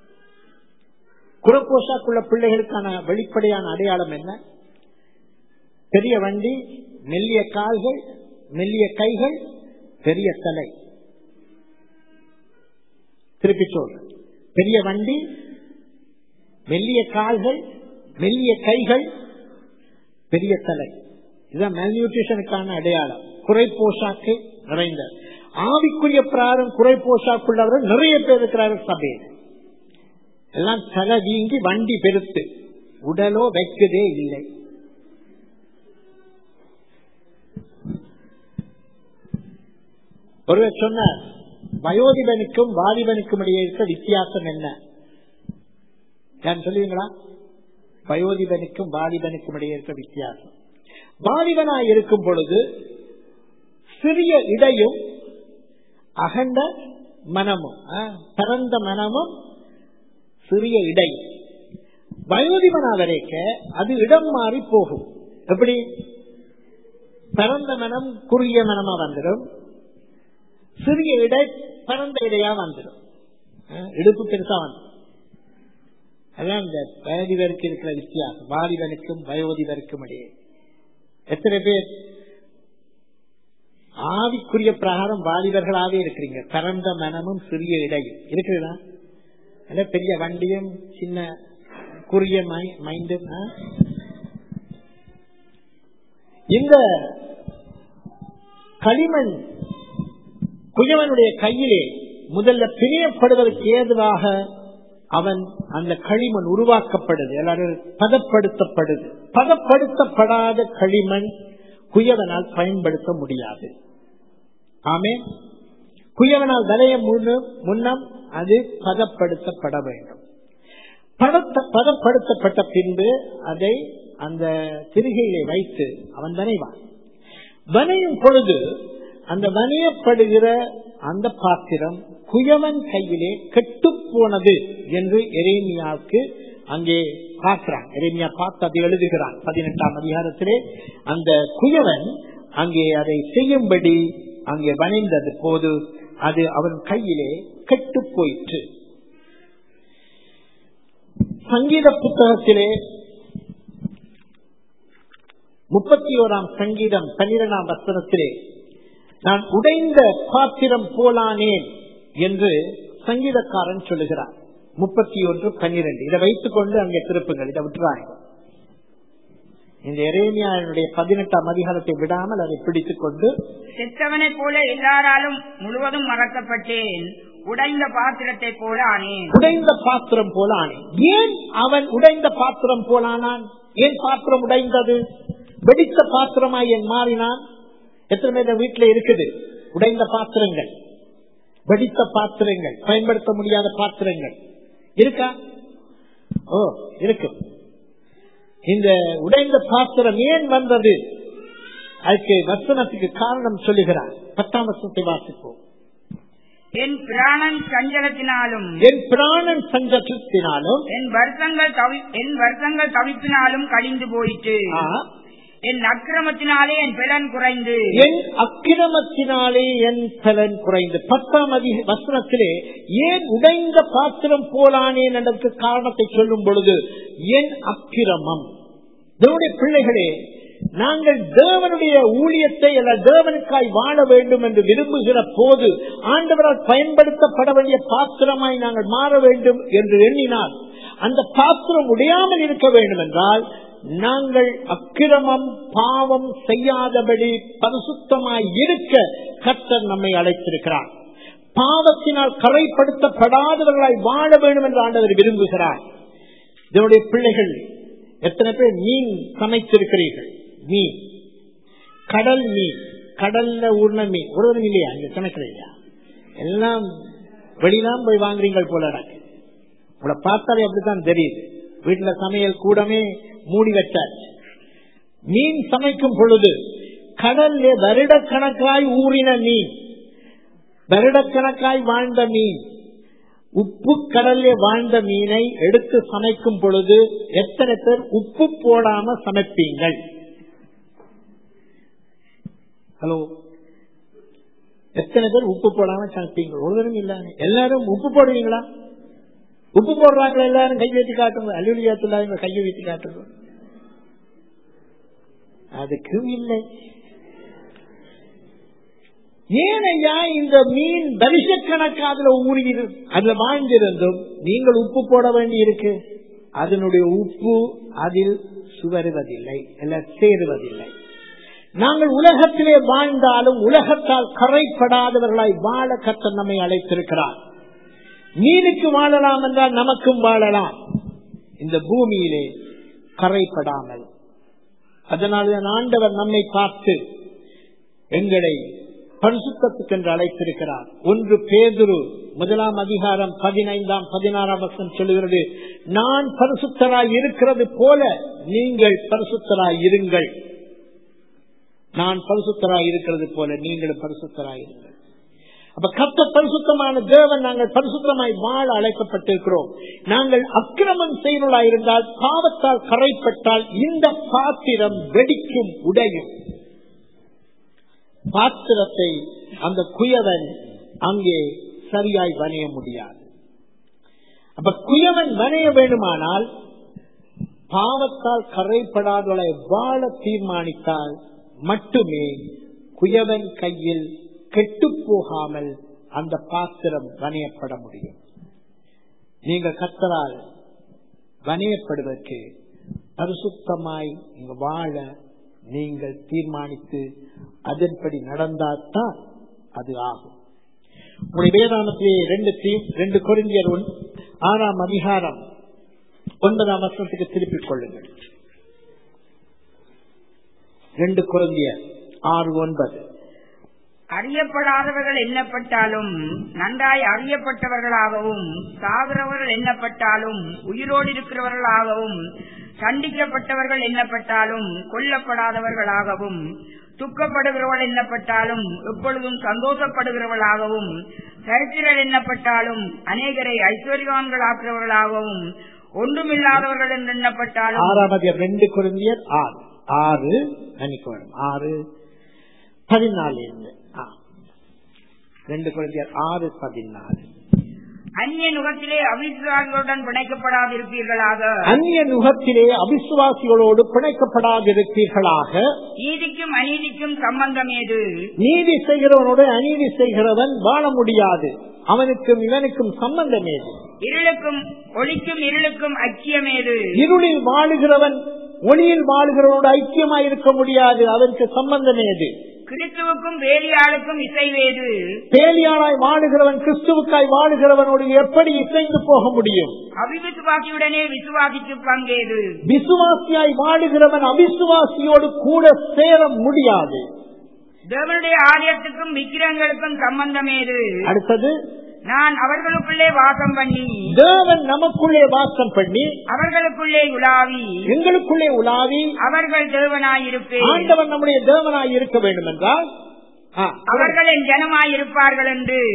குறை போஷாக்குள்ள பிள்ளைகளுக்கான வெளிப்படையான அடையாளம் என்ன பெரிய வண்டி மெல்லிய கால்கள் மெல்லிய கைகள் பெரிய தலை திருப்பி சொல்றேன் பெரிய வண்டி மெல்லிய கால்கள் மெல்லிய கைகள் பெரிய தலை இதுதான் மெல்நியூட்ரிஷனுக்கான அடையாளம் குறை போஷாக்கு நிறைந்த ஆவிக்குரிய பிராரம் குறை போஷாக்குள்ளவர்கள் நிறைய பேர் இருக்கிறார்கள் சபையில் எல்லாம் தலை வீங்கி வண்டி பெருத்து உடலோ வைக்கதே இல்லை ஒருவர் சொன்னார் வயோதிபனுக்கும் வாலிபனுக்கும் இடையே இருக்க வித்தியாசம் என்ன சொல்லுவீங்களா வயோதிபனுக்கும் வாலிபனுக்கும் இடையே இருக்க வித்தியாசம் வாலிபனாய் இருக்கும் பொழுது சிறிய இடையும் அகண்ட மனமும் பரந்த மனமும் சிறிய இடை வயோதிபனா வரைக்க அது இடம் மாறி போகும் எப்படி பரந்த மனம் குறுகிய மனமா வந்துடும் சிறிய இடை பரந்த இடையா வந்துடும் இடுப்பு பெருசா வந்துடும் அதான் இந்த வயோதிபருக்கு இருக்கிற வித்தியாசம் வாலிபனுக்கும் வயோதிபருக்கும் இடையே எத்தனை பேர் ஆவிக்குரிய பிரகாரம் வாலிபர்களாவே இருக்கிறீங்க பரந்த மனமும் சிறிய இடையும் இருக்குதா பெரிய வண்டியும் சின்ன குறுகிய மைண்டும் இந்த களிமண் குயவனுடைய கையிலே முதல்ல பிரியப்படுவதற்கு ஏதுவாக அவன் அந்த களிமண் உருவாக்கப்படுது எல்லாரும் பதப்படுத்தப்படுது பதப்படுத்தப்படாத களிமண் குயவனால் பயன்படுத்த முடியாது ஆமே குயவனால் வரைய முன்னம் அது பதப்படுத்தப்பட வேண்டும் பதப்படுத்தப்பட்ட பின்பு அதை அந்த திருகையிலே வைத்து அவன் வனைவான் வனையும் பொழுது அந்த வனையப்படுகிற அந்த பாத்திரம் குயவன் கையிலே கெட்டு போனது என்று எரேமியாவுக்கு அங்கே பார்க்கிறான் எரேமியா பார்த்து அதை எழுதுகிறான் பதினெட்டாம் அதிகாரத்திலே அந்த குயவன் அங்கே அதை செய்யும்படி அங்கே வணைந்தது போது அது அவன் கையிலே கெட்டு போயிற்று சங்கீத புத்தகத்திலே முப்பத்தி ஓராம் சங்கீதம் பன்னிரெண்டாம் வசனத்திலே நான் உடைந்த பாத்திரம் போலானேன் என்று சங்கீதக்காரன் சொல்லுகிறார் முப்பத்தி ஒன்று பன்னிரண்டு இதை வைத்துக் கொண்டு அங்கே திருப்புங்கள் இதை விட்டுறாங்க இந்த எரேமியாவுடைய பதினெட்டாம் அதிகாரத்தை விடாமல் அதை பிடித்துக் கொண்டு செத்தவனைப் போல எல்லாராலும் முழுவதும் மறக்கப்பட்டேன் உடைந்த பாத்திரத்தை போல ஆனேன் உடைந்த பாத்திரம் போல ஆனேன் ஏன் அவன் உடைந்த பாத்திரம் போலானான் ஏன் பாத்திரம் உடைந்தது வெடித்த பாத்திரமாய் என் மாறினான் எத்தனை பேர் வீட்டுல இருக்குது உடைந்த பாத்திரங்கள் வெடித்த பாத்திரங்கள் பயன்படுத்த முடியாத பாத்திரங்கள் இருக்கா ஓ இருக்கு இந்த உடைந்த பாத்திரம் ஏன் வந்தது அதுக்கு வசனத்துக்கு காரணம் சொல்லுகிறார் பத்தாம் வசனத்தை வாசிப்போம் என் பிராணன் சஞ்சலத்தினாலும் என் பிராணன் சஞ்சத்தினாலும் என் வருஷங்கள் தவி என் வருஷங்கள் தவிப்பினாலும் கழிந்து போயிற்று ஆ, என் அக்கிரமத்தினாலே என் பலன் குறைந்து என் அக்கிரமத்தினாலே என் பலன் குறைந்து பத்தாம் அதி வசனத்திலே ஏன் உடைந்த பாத்திரம் போலானேன் என்பதற்கு காரணத்தை சொல்லும் பொழுது என் அக்கிரமம் தேவனுடைய பிள்ளைகளே நாங்கள் தேவனுடைய ஊழியத்தை அல்ல தேவனுக்காய் வாழ வேண்டும் என்று விரும்புகிற போது ஆண்டவரால் பயன்படுத்தப்பட வேண்டிய பாத்திரமாய் நாங்கள் மாற வேண்டும் என்று எண்ணினால் அந்த பாத்திரம் உடையாமல் இருக்க வேண்டும் என்றால் நாங்கள் அக்கிரமம் பாவம் செய்யாதபடி பரிசுத்தமாய் இருக்க கர்த்தர் நம்மை அழைத்திருக்கிறார் பாவத்தினால் கரைப்படுத்தப்படாதவர்களாய் வாழ வேண்டும் என்று ஆண்டவர் விரும்புகிறார் இதனுடைய பிள்ளைகள் எத்தனை பேர் மீன் சமைத்திருக்கிறீர்கள் மீன் கடல் மீன் கடல்ல ஊர்ன மீன் ஒருவரும் இல்லையா இங்க சமைக்கிறீங்க எல்லாம் வெளியெல்லாம் போய் வாங்குறீங்கள் போல எனக்கு உங்களை பார்த்தாலே அப்படித்தான் தெரியுது வீட்டுல சமையல் கூடமே மூடி வச்சாச்சு மீன் சமைக்கும் பொழுது கடல்ல வருடக்கணக்காய் ஊறின மீன் வருடக்கணக்காய் வாழ்ந்த மீன் உப்பு கடல்ல வாழ்ந்த மீனை எடுத்து சமைக்கும் பொழுது எத்தனை பேர் உப்பு போடாம சமைப்பீங்கள் ஹலோ எத்தனை பேர் உப்பு போடாம சமைப்பீங்க ஒருவரும் இல்ல எல்லாரும் உப்பு போடுவீங்களா உப்பு போடுறாங்களா எல்லாரும் கை வைத்து காட்டுங்க அலுவலியாத்துல கையை வைத்து காட்டுங்க அதுக்கும் இல்லை ஏன் ஐயா இந்த மீன் வருஷக்கணக்கு அதுல ஊறி அதுல வாழ்ந்திருந்தும் நீங்கள் உப்பு போட வேண்டி இருக்கு அதனுடைய உப்பு அதில் சுவருவதில்லை அல்ல சேருவதில்லை நாங்கள் உலகத்திலே வாழ்ந்தாலும் உலகத்தால் கரைப்படாதவர்களாய் வாழ கத்த நம்மை அழைத்திருக்கிறார் மீனுக்கு வாழலாம் என்றால் நமக்கும் வாழலாம் இந்த பூமியிலே கரைப்படாமல் அதனால்தான் ஆண்டவர் நம்மை பார்த்து எங்களை பரிசுத்தத்துக்கு என்று அழைத்திருக்கிறார் ஒன்று பேதுரு முதலாம் அதிகாரம் பதினைந்தாம் பதினாறாம் வருஷம் சொல்லுகிறது நான் பரிசுத்தராய் இருக்கிறது போல நீங்கள் பரிசுத்தராய் இருங்கள் நான் பரிசுத்தராய் இருக்கிறது போல நீங்களும் பரிசுத்தராய் இருங்கள் அப்ப கத்த பரிசுத்தமான தேவன் நாங்கள் பரிசுத்தமாய் வாழ அழைக்கப்பட்டிருக்கிறோம் நாங்கள் அக்கிரமம் செய்வர்களாய் இருந்தால் பாவத்தால் கரைப்பட்டால் இந்த பாத்திரம் வெடிக்கும் உடையும் பாத்திரத்தை அந்த குயவன் அங்கே சரியாய் வணைய முடியாது அப்ப குயவன் வணைய வேண்டுமானால் பாவத்தால் கரைப்படாதவளை வாழ தீர்மானித்தால் மட்டுமே குயவன் கையில் கெட்டு போகாமல் அந்த பாத்திரம் வணையப்பட முடியும் நீங்கள் கத்தரால் வணையப்படுவதற்கு பரிசுத்தமாய் நீங்க வாழ நீங்கள் தீர்மானித்து அதன்படி நடந்தால்தான் அது ஆகும் உங்களுடைய வேதாந்தத்திலே ரெண்டு தீ- ரெண்டு கொரிந்தியர் ஒன்- ஆறாம் அதிகாரம் ஒன்பதாம் வருஷத்துக்கு திருப்பிக் கொள்ளுங்கள் ரெண்டு குழந்தையர் ஆறு ஒன்பது அறியப்படாதவர்கள் எண்ணப்பட்டாலும் நன்றாய் அறியப்பட்டவர்களாகவும் சாகிறவர்கள் எண்ணப்பட்டாலும் உயிரோடு இருக்கிறவர்களாகவும் தண்டிக்கப்பட்டவர்கள் எண்ணப்பட்டாலும் கொல்லப்படாதவர்களாகவும் துக்கப்படுகிறவர்கள் எண்ணப்பட்டாலும் எப்பொழுதும் சந்தோஷப்படுகிறவர்களாகவும் சரித்திரர் எண்ணப்பட்டாலும் அநேகரை ஐஸ்வர்யவான்களாக்குறவர்களாகவும் ஒன்றுமில்லாதவர்கள் என்று எண்ணப்பட்டாலும் ஆறாம் அதிகாரம் ரெண்டு குழந்தையர் ஆறு ஆறு மன்னிக்கணும் ஆறு பதினாலு இருந்து ஆ. ரெண்டு குழந்தையர் ஆறு பதினாலு அந்நிய நுகத்திலே அவிசுவாசிகளுடன் பிணைக்கப்படாதிருப்பீர்களாக அந்நிய நுகத்திலே அவிசுவாசிகளோடு பிணைக்கப்படாதிருப்பீர்களாக நீதிக்கும் அநீதிக்கும் சம்பந்தம் ஏது நீதி செய்கிறவனோடு அநீதி செய்கிறவன் வாழ முடியாது அவனுக்கும் இவனுக்கும் சம்பந்தம் ஏது இருளுக்கும் ஒளிக்கும் இருளுக்கும் ஐக்கியம் ஏது இருளில் வாழுகிறவன் ஒளியில் வாழுகிறவனோடு ஐக்கியமாய் இருக்க முடியாது அதற்கு சம்பந்தம் ஏது கிறிஸ்துவுக்கும் வேலியாளுக்கும் இசைவேது பேலியானாய் வாழுகிறவன் கிறிஸ்துவுக்காய் வாழுகிறவனோடு எப்படி இசைந்து போக முடியும் அவிவிசுவாசியுடனே விசுவாசிக்கு பங்கேது விசுவாசியாய் வாழுகிறவன் அவிசுவாசியோடு கூட சேர முடியாது தேவனுடைய ஆலயத்துக்கும் விக்கிரங்களுக்கும் சம்பந்தம் ஏது அடுத்தது நான் அவர்களுக்குள்ளே வாசம் பண்ணி தேவன் நமக்குள்ளே வாசம் பண்ணி அவர்களுக்குள்ளே உலாவி எங்களுக்குள்ளே உலாவி அவர்கள் தேவனாயிருப்பேன் ஆண்டவன் நம்முடைய தேவனாய் இருக்க வேண்டும் என்றால் ஆ, அவர்கள் என் ஜனமாயிருப்பார்கள் என்று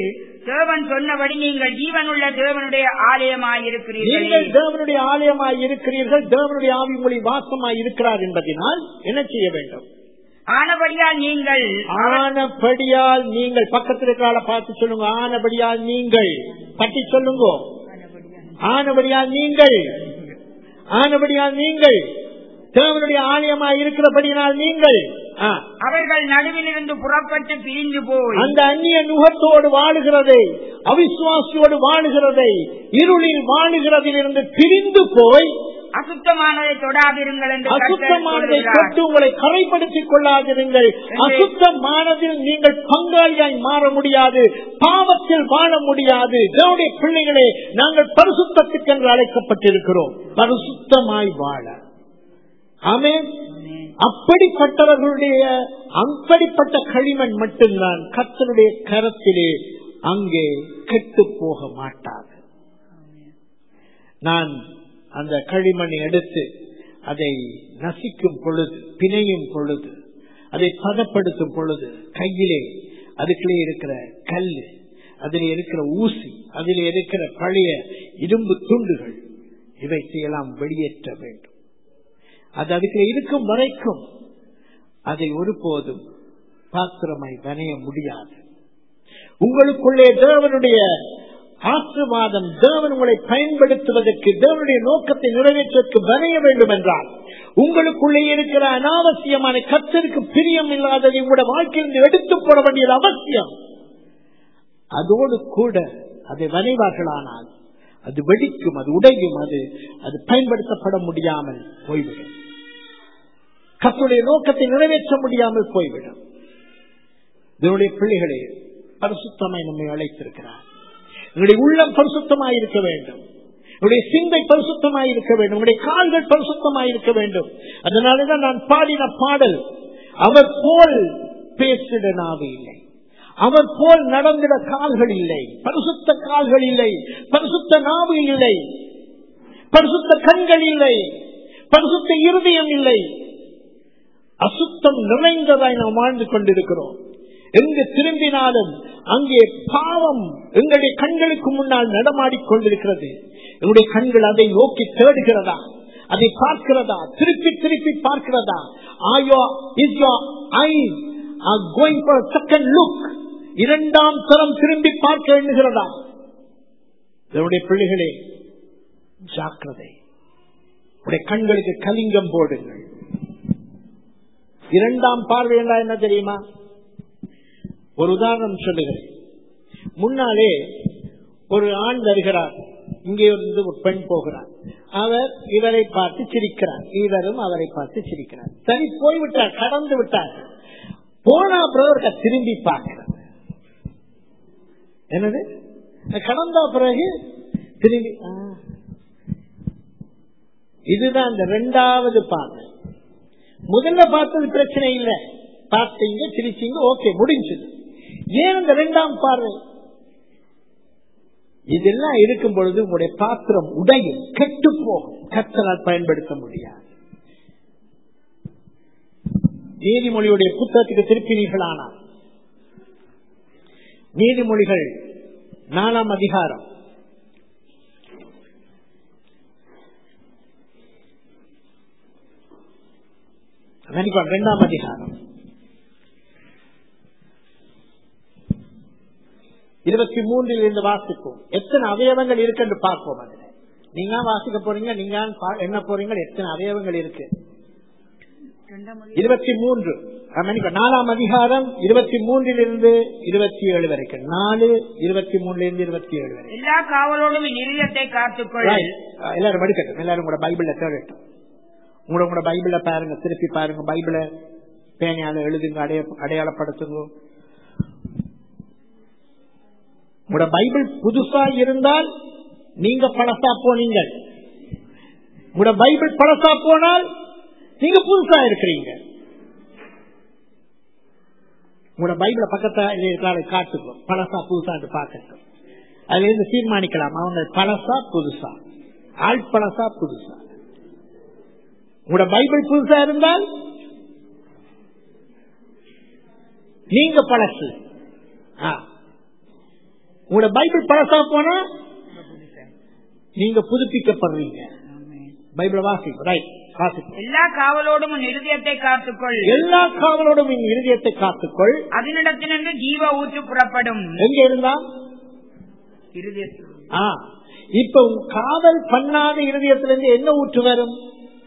தேவன் சொன்னபடி நீங்கள் ஜீவனுள்ள தேவனுடைய ஆலயமாயிருக்கிறீர்களே நீங்கள் தேவனுடைய ஆலயமாய் இருக்கிறீர்கள் தேவனுடைய ஆவி உங்களை வாசமாய் இருக்கிறார் என்பதனால் என்ன செய்ய வேண்டும் ஆனபடியால் நீங்கள் ஆனபடியால் நீங்கள் பக்கத்தில் இருக்கிறால பார்த்து சொல்லுங்க ஆனபடியால் நீங்கள் பட்டி சொல்லுங்க ஆனபடியால் நீங்கள் ஆனபடியால் நீங்கள் தேவனுடைய ஆலயமாய் இருக்கிறபடியினால் நீங்கள் ஆ. அவர்கள் நடுவிலிருந்து புறப்பட்டு பிரிந்து போய் அந்த அந்நிய நுகத்தோடு வாழுகிறதை அவிசுவாசியோடு வாழுகிறதை இருளில் வாழுகிறதிலிருந்து பிரிந்து போய் அசுத்தமானதை தொடாதிருங்கள் என்று கர்த்தர் அசுத்தமானதை சொல்லுகிறார். தொட்டு உங்களை கரைப்படுத்திக் கொள்ளாதிருங்கள் அசுத்தமானதில் நீங்கள் பங்காளியாய் மாற முடியாது பாவத்தில் வாழ முடியாது தேவனுடைய பிள்ளைகளே நாங்கள் பரிசுத்தத்துக்கு என்று அழைக்கப்பட்டிருக்கிறோம் பரிசுத்தமாய் வாழ ஆமென் அப்படிப்பட்டவர்களுடைய அப்படிப்பட்ட களிமண் மட்டும்தான் கர்த்தருடைய கரத்திலே அங்கே கெட்டு போக மாட்டாது நான் அந்த களிமண்ணை எடுத்து அதை நசிக்கும் பொழுது பிணையும் பொழுது அதை பதப்படுத்தும் பொழுது கையிலே அதுக்குள்ளே இருக்கிற கல்லு அதில் இருக்கிற ஊசி அதில் இருக்கிற பழைய இரும்பு துண்டுகள் இவைத்தையெல்லாம் வெளியேற்ற வேண்டும் அது அதுக்குள்ள இருக்கும் வரைக்கும் அதை ஒருபோதும் பாத்திரமாய் வனைய முடியாது உங்களுக்குள்ளே தேவனுடைய ஆசிர்வாதம் தேவன் உங்களை பயன்படுத்துவதற்கு தேவனுடைய நோக்கத்தை நிறைவேற்றுவதற்கு வரைய வேண்டும் என்றால் உங்களுக்குள்ளே இருக்கிற அனாவசியமான கத்தருக்கு பிரியம் இல்லாததை உங்களுடைய வாழ்க்கையிலிருந்து எடுத்து போட வேண்டியது அவசியம் அதோடு கூட அதை வரைவார்களானால் அது வெடிக்கும் அது உடையும் அது அது பயன்படுத்தப்பட முடியாமல் போய்விடும் கத்துடைய நோக்கத்தை நிறைவேற்ற முடியாமல் போய்விடும் இதனுடைய பிள்ளைகளே பரிசுத்தமாய் நம்மை அழைத்திருக்கிறார் உங்களுடைய உள்ளம் பரிசுத்தமாய் இருக்க வேண்டும் உங்களுடைய சிந்தை பரிசுத்தமாய் இருக்க வேண்டும் உங்களுடைய கால்கள் பரிசுத்தமாய் இருக்க வேண்டும் அதனாலதான் நான் பாடின பாடல் அவர் போல் பேசிட நாவு இல்லை அவர் போல் நடந்திட கால்கள் இல்லை பரிசுத்த கால்கள் இல்லை பரிசுத்த நாவு இல்லை பரிசுத்த கண்கள் இல்லை பரிசுத்த இருதயம் இல்லை அசுத்தம் நிறைந்ததாய் நாம் வாழ்ந்து கொண்டிருக்கிறோம் எங்கு திரும்பினாலும் அங்கே பாவம் எங்களுடைய கண்களுக்கு முன்னால் நடமாடிக் கொண்டிருக்கிறது எங்களுடைய கண்கள் அதை நோக்கி தேடுகிறதா அதை பார்க்கிறதா திருப்பி திருப்பி பார்க்கிறதா ஆயோ is your eye going for second look இரண்டாம் தரம் திரும்பி பார்க்க எண்ணுகிறதா என்னுடைய பிள்ளைகளே ஜாக்கிரதை உடைய கண்களுக்கு கலிங்கம் போடுங்கள் இரண்டாம் பார்வை என்றால் என்ன தெரியுமா ஒரு உதாரணம் சொல்லுகிறேன் முன்னாலே ஒரு ஆண் வருகிறார் இங்கே இருந்து ஒரு பெண் போகிறார் அவர் இவரை பார்த்து சிரிக்கிறார் இவரும் அவரை பார்த்து சிரிக்கிறார் சரி போய்விட்டார் கடந்து விட்டார் போனா பிறகு திரும்பி பார்க்கிறார் என்னது கடந்த பிறகு திரும்பி ஆ. இதுதான் இந்த ரெண்டாவது பார்வை முதல்ல பார்த்தது பிரச்சனை இல்லை பார்த்தீங்க சிரிச்சீங்க ஓகே முடிஞ்சது ஏன் இந்த இரண்டாம் பார்வை இதெல்லாம் இருக்கும் பொழுது உங்களுடைய பாத்திரம் உடையும் கெட்டு போகும் கத்தனால் பயன்படுத்த முடியாது நீதிமொழியுடைய புத்தகத்துக்கு திருப்பினீர்களானால் நீதிமொழிகள் நாலாம் அதிகாரம் நினைக்கிறோம் இரண்டாம் அதிகாரம் இருபத்தி மூன்றில் இருந்து வாசிப்போம் எத்தனை அவயவங்கள் இருக்கு என்று பார்ப்போம் அதுல நீங்க வாசிக்க போறீங்க நீங்க பா- என்ன போறீங்க எத்தனை அவயவங்கள் இருக்கு இருபத்தி மூன்று மன்னிக்க நாலாம் அதிகாரம் இருபத்தி மூன்றில் இருந்து இருபத்தி ஏழு வரைக்கும் நாலு இருபத்தி மூணுல இருந்து இருபத்தி ஏழு வரைக்கும் எல்லா காவலோடும் என் இருதயத்தை காத்துக்கொள் Right. அஹ் எல்லாரும் படிக்கட்டும் எல்லாரும் கூட பைபிள்ல தேடட்டும் உங்களோட கூட பைபிள பாருங்க திருப்பி பாருங்க பைபிள பேனையால எழுதுங்க அடைய அடையாளப்படுத்துங்க உங்களோட பைபிள் புதுசா இருந்தால் நீங்க பழசா போனீங்க உங்களோட பைபிள் பழசா போனால் நீங்க புதுசா இருக்கிறீங்க உங்களோட பைபிள பக்கத்துல காட்டுக்கோ பழசா புதுசா பார்க்கட்டும் அதுல இருந்து தீர்மானிக்கலாம் அவங்க பழசா புதுசா ஆள் பழசா புதுசா உங்களோட பைபிள் புதுசா இருந்தால் நீங்க பழசு ஆ. உங்களோட பைபிள் பழசா போனா நீங்க புதுப்பிக்கப்படுறீங்க பைபிள் வாசி ரைட் வாசி எல்லா காவலோடும் உன் இருதயத்தை காத்துக்கொள் எல்லா காவலோடும் என் இருதயத்தை காத்துக்கொள் அதனிடத்திலிருந்து ஜீவ ஊற்று புறப்படும் எங்க இருந்தா இருதயத்தில் ஆ, இப்ப உன் காவல் பண்ணாத இருதயத்திலிருந்து என்ன ஊற்று வரும்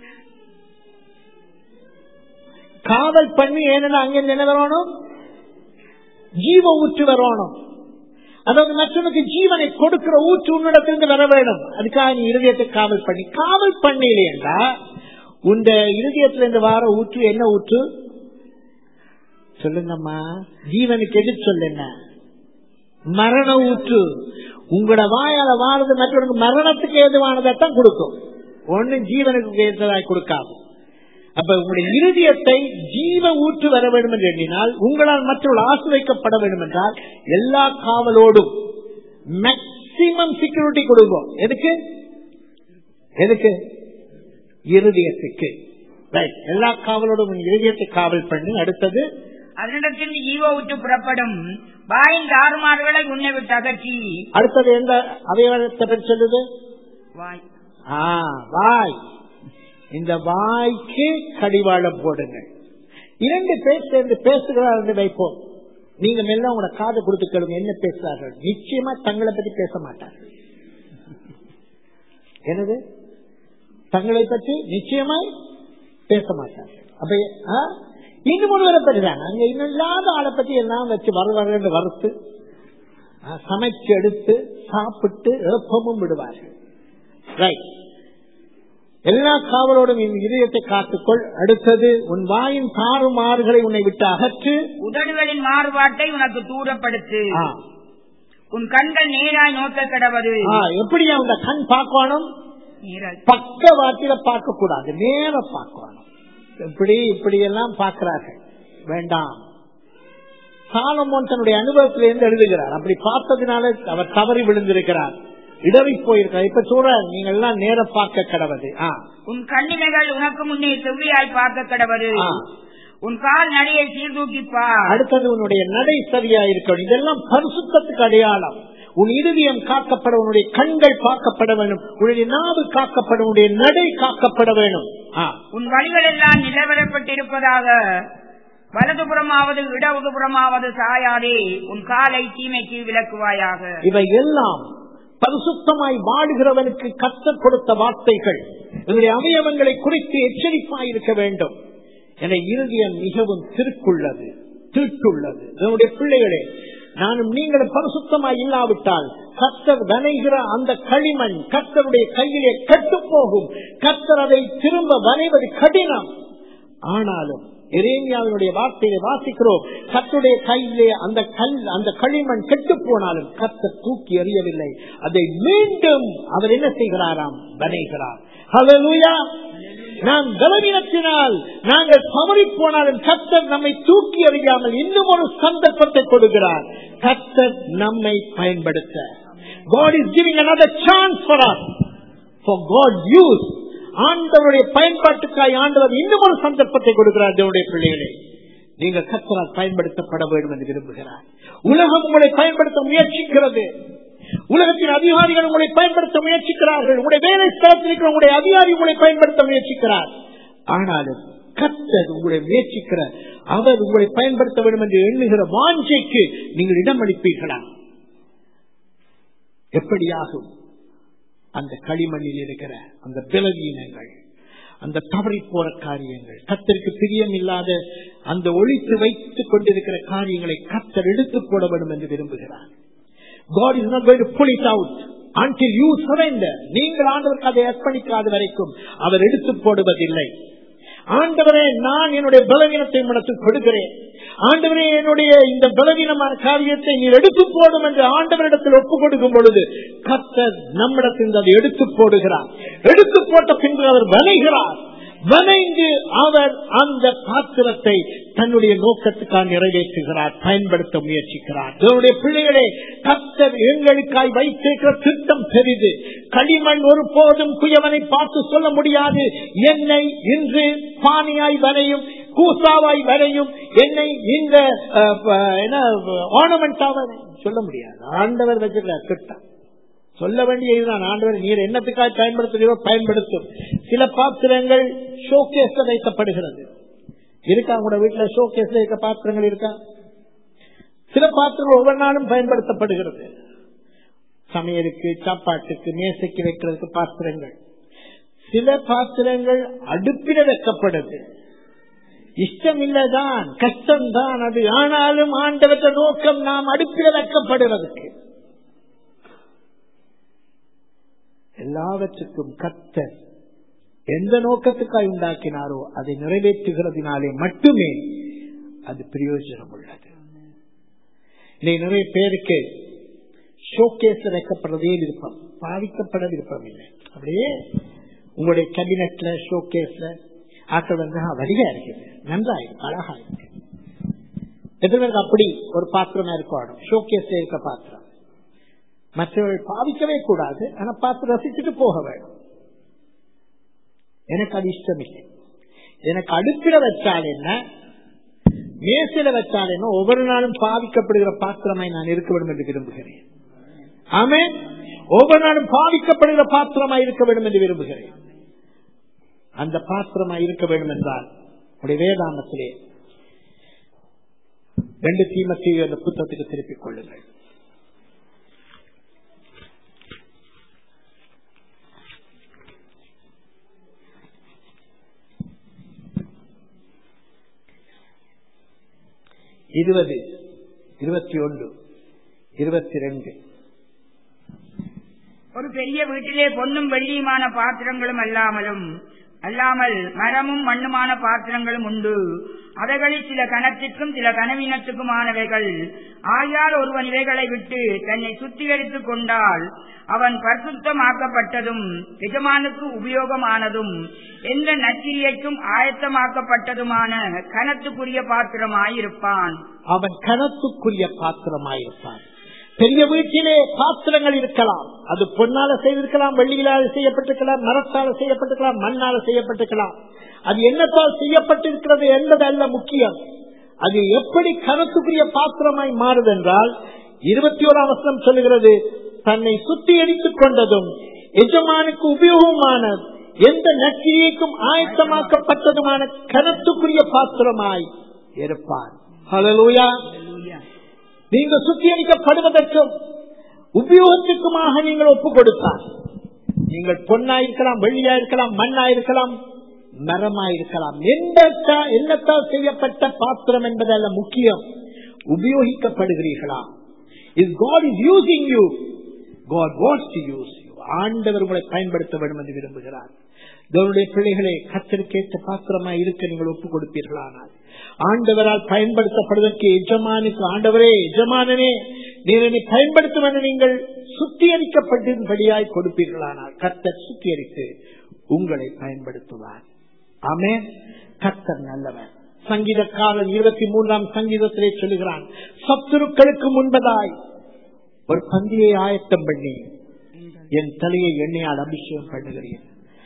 காவல் பண்ணி ஏன்னா அங்க என்ன வரணும் ஜீவ ஊற்று வரணும் அதாவது மற்றவனுக்கு ஜீவனை கொடுக்கிற ஊற்று உன்னிடத்திலிருந்து வர வேணும் அதுக்காக நீ இருதயத்தை காவல் பண்ணி காவல் பண்ணலையேண்டா உந்த இருதயத்திலிருந்து வார ஊற்று என்ன ஊற்று சொல்லுங்கம்மா ஜீவனுக்கு எதிர் சொல்லு என்ன மரண ஊற்று உங்களோட வாயால வாரது மற்றவனுக்கு மரணத்துக்கு ஏதுவானதான் கொடுக்கும் ஒன்னும் ஜீவனுக்கு ஏற்றதாய் கொடுக்காது அப்ப உங்களுடைய இருதயத்தை ஜீவ ஊற்று வர வேண்டும் என்று எண்ணினால் உங்களால் மற்றவர்கள் ஆசிரியக்கப்பட வேண்டும் என்றால் எல்லா காவலோடும் மேக்சிமம் செக்யூரிட்டி கொடுக்கும் எதுக்கு எதுக்கு இருதயத்துக்கு Right. எல்லா காவலோடும் உன் இருதயத்தை காவல் பண்ணி அடுத்தது அதனிடத்திலிருந்து ஜீவ ஊற்று புறப்படும் வாயின் தாறுமாறுகளை உன்னை விட்டு அகற்றி அடுத்தது எந்த அவயவத்தை பற்றி சொல்லுது வாய் ஆ, வாய் இந்த வாய்க்கு கடிவாளம் போடுங்க இரண்டு பேர் சேர்ந்து பேசுகிறார் என்று வைப்போம் நீங்க மெல்ல உங்களோட காது கொடுத்து கேளுங்க என்ன பேசுறார்கள் நிச்சயமா தங்களை பற்றி பேச மாட்டார்கள் என்னது தங்களை பற்றி நிச்சயமாய் பேச மாட்டார்கள் அப்ப ஆ? இன்னும் ஒருவரை பற்றி தான் அங்க இன்னும் இல்லாத ஆளை பத்தி எல்லாம் வச்சு வர வரன்னு வறுத்து ஆ, சமைச்சு எடுத்து சாப்பிட்டு ஏப்பமும் விடுவார்கள் ரைட் எல்லா காவலோடும் என் இதயத்தை காத்துக்கொள் அடுத்தது உன் வாயின் தாறுமாறுகளை உன்னை விட்டு அகற்று உதடுகளின் மாறுபாட்டை உனக்கு தூரப்படுத்து ஆ, உன் கண்கள் நேராய் நோக்க கடவது ஆ, எப்படி அந்த கண் பார்க்கணும் நேராய் பக்க வாட்டில பார்க்க கூடாது நேர பார்க்கணும் இப்படி இப்படி எல்லாம் பார்க்கிறார்கள் வேண்டாம் சாலமோன் தன்னுடைய அனுபவத்திலிருந்து எழுதுகிறார் அப்படி பார்த்ததுனால அவர் தவறி விழுந்திருக்கிறார் இடறி போயிருக்கிறார் இப்ப சொல்ற நீங்க எல்லாம் நேர பார்க்க கடவுது ஆ உன் கண்ணிமைகள் உனக்கு முன்னே செவ்வியாய் பார்க்க கடவது ஆ. உன் கால் நடையை சீர்தூக்கி பார் அடுத்தது உன்னுடைய நடை சரியா இருக்கணும் இதெல்லாம் பரிசுத்தத்துக்கு அடையாளம் உன் இருதயம் காக்கப்பட உன்னுடைய கண்கள் காக்கப்பட வேண்டும் உன்னுடைய நாவு காக்கப்பட உன்னுடைய நடை காக்கப்பட வேண்டும் ஆ, உன் வழிகள் எல்லாம் நிலவரப்பட்டிருப்பதாக வலதுபுறமாவது இடதுபுறமாவது சாயாதே உன் காலை தீமைக்கு விலக்குவாயாக இவை எல்லாம் பரிசுத்தமாய் வாடுகிறவனுக்கு கற்றுக் கொடுத்த வார்த்தைகள் என்னுடைய அவயவங்களை குறித்து எச்சரிப்பாய் இருக்க வேண்டும் என இருதயம் மிகவும் திருக்குள்ளது தீட்டுள்ளது என்னுடைய பிள்ளைகளே நானும் நீங்களும் பரிசுத்தமாய் இல்லாவிட்டால் கத்தர் வனைகிற அந்த களிமண் கத்தருடைய கையிலே கெட்டு போகும் கத்தர் அதை திரும்ப வரைவது கடினம் ஆனாலும் எரேமியாவினுடைய வார்த்தையை வாசிக்கிறோம் கத்துடைய கையிலே அந்த கல் அந்த களிமண் கெட்டு போனாலும் கத்த தூக்கி எறியவில்லை அதை மீண்டும் அவர் என்ன செய்கிறாராம் வரைகிறார் ஹalleluya நாம் பலவீனத்தினால் நாங்கள் தவறி போனாலும் கத்தர் நம்மை தூக்கி எறியாமல் இன்னும் ஒரு சந்தர்ப்பத்தை கொடுக்கிறார் கத்தர் நம்மை பயன்படுத்த God is giving another chance for us for God use ஆண்டவருடைய பயன்பாட்டுக்காய் ஆண்டவர் இன்னும் ஒரு சந்தர்ப்பத்தை கொடுக்கிறார் தேவனுடைய பிள்ளைகளே நீங்கள் கத்தரால் பயன்படுத்தப்பட வேண்டும் என்று விரும்புகிறார் உலகம் உங்களை பயன்படுத்த முயற்சிக்கிறது உலகத்தின் அதிகாரிகள் உங்களை பயன்படுத்த முயற்சிக்கிறார்கள் உங்களுடைய வேலை ஸ்தலத்தில் இருக்கிற உங்களுடைய அதிகாரி உங்களை பயன்படுத்த முயற்சிக்கிறார் ஆனாலும் கத்தர் உங்களை முயற்சிக்கிற அவர் உங்களை பயன்படுத்த வேண்டும் என்று எண்ணுகிற வாஞ்சைக்கு நீங்கள் இடம் அளிப்பீர்களா எப்படியாகும் அந்த களிமண்ணில் இருக்கிற அந்த பலவீனங்கள் அந்த தவறி போற காரியங்கள் கத்தருக்கு பிரியம் இல்லாத அந்த ஒழித்து வைத்துக் கொண்டிருக்கிற காரியங்களை கத்தர் எடுத்து போட வேண்டும் என்று விரும்புகிறார் God is not going to pull it out until you surrender. நீங்கள் ஆண்டவருக்கு அதை அர்ப்பணிக்காத வரைக்கும் அவர் எடுத்து போடுவதில்லை ஆண்டவரே நான் என்னுடைய பலவீனத்தை உனக்கு கொடுக்கிறேன் ஆண்டவரே என்னுடைய இந்த பலவீனமான காரியத்தை நீர் எடுத்து போடும் என்று ஆண்டவரிடத்தில் ஒப்பு கொடுக்கும் பொழுது கத்தர் நம்மிடத்தில் அதை எடுத்து போடுகிறார் எடுத்து போட்ட பின்பு அவர் வனைகிறார் வனைந்து அவர் அந்த பாத்திரத்தை தன்னுடைய நோக்கத்துக்காக நிறைவேற்றுகிறார் பயன்படுத்த முயற்சிக்கிறார் தேவனுடைய பிள்ளைகளே கத்தர் எங்களுக்காய் வைத்திருக்கிற திட்டம் பெரிது களிமண் ஒரு போதும் குயவனை பார்த்து சொல்ல முடியாது என்னை இன்று பானியாய் வரையும் கூசாவாய் வரையும் என்னை இந்த ஆர்னமெண்டாக சொல்ல முடியாது ஆண்டவர் வச்சிருக்கிற திட்டம் சொல்ல வேண்டிய இதுதான் ஆண்டவர் நீர் என்னத்துக்காக பயன்படுத்துகிறோ பயன்படுத்தும் சில பாத்திரங்கள் ஷோகேஸ்ல வைக்கப்படுகிறது இருக்கா கூட வீட்டுல ஷோகேஸ்ல இருக்க பாத்திரங்கள் இருக்கா சில பாத்திரங்கள் ஒவ்வொரு நாளும் பயன்படுத்தப்படுகிறது சமையலுக்கு சாப்பாட்டுக்கு மேசைக்கு வைக்கிறதுக்கு பாத்திரங்கள் சில பாத்திரங்கள் அடுப்பில வைக்கப்படுது இஷ்டம் இல்லதான் கஷ்டம்தான் அது ஆனாலும் ஆண்டவற்ற நோக்கம் நாம் அடுப்பில வைக்கப்படுவதற்கு எல்லாவற்றுக்கும் கத்தர் எந்த நோக்கத்துக்காய் உண்டாக்கினாரோ அதை நிறைவேற்றுகிறதுனாலே மட்டுமே அது பிரயோஜனம் உள்ளது இன்னைக்கு நிறைய பேருக்கு ஷோகேஸ் வைக்கப்படுறதே விருப்பம் பாதிக்கப்பட விருப்பம் இல்லை அப்படியே உங்களுடைய கேபினெட்ல ஷோகேஸ்ல ஆக்கள் வந்து "ஆ, வடிவா இருக்குது நன்றா இருக்கு அழகா இருக்கு எத்தனை பேருக்கு அப்படி ஒரு பாத்திரம் இருக்கணும் ஷோகேஸ்ல இருக்க பாத்திரம் மற்றவர்கள் பாவிக்கவே கூடாது ஆனா பார்த்து ரசிச்சுட்டு போக வேண்டும் எனக்கு அது இஷ்டம் இல்லை எனக்கு அடுப்பில வச்சால் என்ன மேசில வச்சால் என்ன ஒவ்வொரு நாளும் பாவிக்கப்படுகிற பாத்திரமாய் நான் இருக்க வேண்டும் என்று விரும்புகிறேன் ஆமே ஒவ்வொரு நாளும் பாவிக்கப்படுகிற பாத்திரமாய் இருக்க வேண்டும் என்று விரும்புகிறேன் அந்த பாத்திரமாய் இருக்க வேண்டும் என்றால் உடைய வேதாந்தத்திலே ரெண்டு தீமத்தையும் அந்த புத்தகத்துக்கு திருப்பிக் கொள்ளுங்கள் இருபது இருபத்தி ஒன்று இருபத்தி ரெண்டு ஒரு பெரிய வீட்டிலே பொன்னும் வெள்ளியுமான பாத்திரங்களும் அல்லாமலும் அல்லாமல் மரமும் மண்ணுமான பாத்திரங்களும் உண்டு அவைகளில் சில கணத்திற்கும் சில கனவீனத்துக்குமானவைகள் ஆயால் ஒருவன் இவைகளை விட்டு தன்னை சுத்திகரித்துக் கொண்டால் அவன் பரிசுத்தமாக்கப்பட்டதும் எஜமானுக்கு உபயோகமானதும் எந்த நச்சிரியைக்கும் ஆயத்தமாக்கப்பட்டதுமான கனத்துக்குரிய பாத்திரமாயிருப்பான் அவன் கணத்துக்குரிய பாத்திரமாயிருப்பான் பெரிய வீட்டிலே பாத்திரங்கள் இருக்கலாம் அது பொன்னால செய்திருக்கலாம் வெள்ளியிலால் செய்யப்பட்டிருக்கலாம் மரத்தால் செய்யப்பட்டிருக்கலாம் மண்ணால் செய்யப்பட்டிருக்கலாம் அது என்னத்தால் செய்யப்பட்டிருக்கிறது என்பது அல்ல முக்கியம் அது எப்படி கணத்துக்குரிய பாத்திரமாய் மாறுதென்றால் இருபத்தி ஓராம் வசனம் சொல்லுகிறது தன்னை சுத்திகரித்துக் கொண்டதும் எஜமானுக்கு உபயோகமான எந்த நக்கிரியைக்கும் ஆயத்தமாக்கப்பட்டதுமான கணத்துக்குரிய பாத்திரமாய் இருப்பான் ஹalleluya நீங்க சுத்திகரிக்கப்படுவதற்கும் உபயோகத்துக்குமாக நீங்கள் ஒப்பு கொடுத்தால் நீங்கள் பொன்னாயிருக்கலாம் வெள்ளியாயிருக்கலாம் மண்ணாயிருக்கலாம் மரமாயிருக்கலாம் எந்த என்னத்தால் செய்யப்பட்ட பாத்திரம் என்பதல்ல முக்கியம் உபயோகிக்கப்படுகிறீர்களா is God is using you God wants to use you ஆண்டவர் உங்களை பயன்படுத்த வேண்டும் என்று விரும்புகிறார் தேவனுடைய பிள்ளைகளை கத்திற்கேற்ற பாத்திரமா இருக்க நீங்கள் ஒப்புக் கொடுப்பீர்களானால் ஆண்டவரால் பயன்படுத்தப்படுவதற்கு எஜமானுக்கு ஆண்டவரே எஜமானனே நீர் என்னை பயன்படுத்தும் என்று நீங்கள் சுத்திகரிக்கப்பட்டபடியாய் கொடுப்பீர்களானால் கத்தர் சுத்திகரித்து உங்களை பயன்படுத்துவார் ஆமே கத்தர் நல்லவர் சங்கீதக்காரன் இருபத்தி மூன்றாம் சங்கீதத்திலே சொல்லுகிறான் சத்துருக்களுக்கு முன்பதாய் ஒரு பந்தியை ஆயத்தம் பண்ணி என் தலையை எண்ணெயால் அபிஷேகம் பண்ணுகிறேன்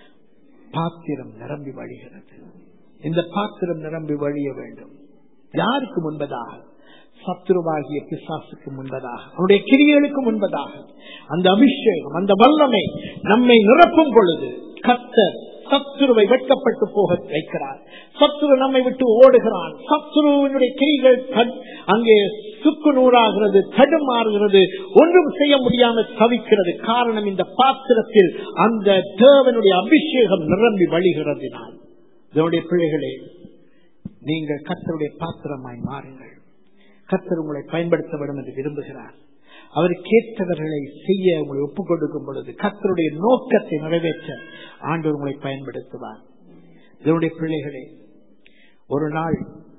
பாத்திரம் நிரம்பி வழிகிறது இந்த பாத்திரம் நிரம்பி வழிய வேண்டும் யாருக்கு முன்பதாக சத்துருவாகிய பிசாசுக்கு முன்பதாக அவருடைய கிரியலுக்கு முன்பதாக அந்த அபிஷேகம் அந்த வல்லமை நம்மை நிரப்பும் பொழுது கத்தர் சத்துருவை வெட்கப்பட்டு போக வைக்கிறார் சத்துரு நம்மை விட்டு ஓடுகிறான் சத்துருவினுடைய கிரிகள் அங்கே சுக்கு நூறாகிறது தடுமாறுகிறது ஒன்றும் செய்ய முடியாமல் தவிக்கிறது காரணம் இந்த பாத்திரத்தில் அந்த தேவனுடைய அபிஷேகம் நிரம்பி வழிகிறதினால் இதனுடைய பிள்ளைகளே நீங்கள் கத்தருடைய பாத்திரமாய் மாறுங்கள் கத்தர் உங்களை பயன்படுத்த வேண்டும் என்று விரும்புகிறார் அவர் கேட்டவர்களை செய்ய உங்களை ஒப்புக் கொடுக்கும் பொழுது கத்தருடைய நோக்கத்தை நிறைவேற்ற ஆண்டு உங்களை பயன்படுத்துவார் இதனுடைய பிள்ளைகளே ஒரு நாள்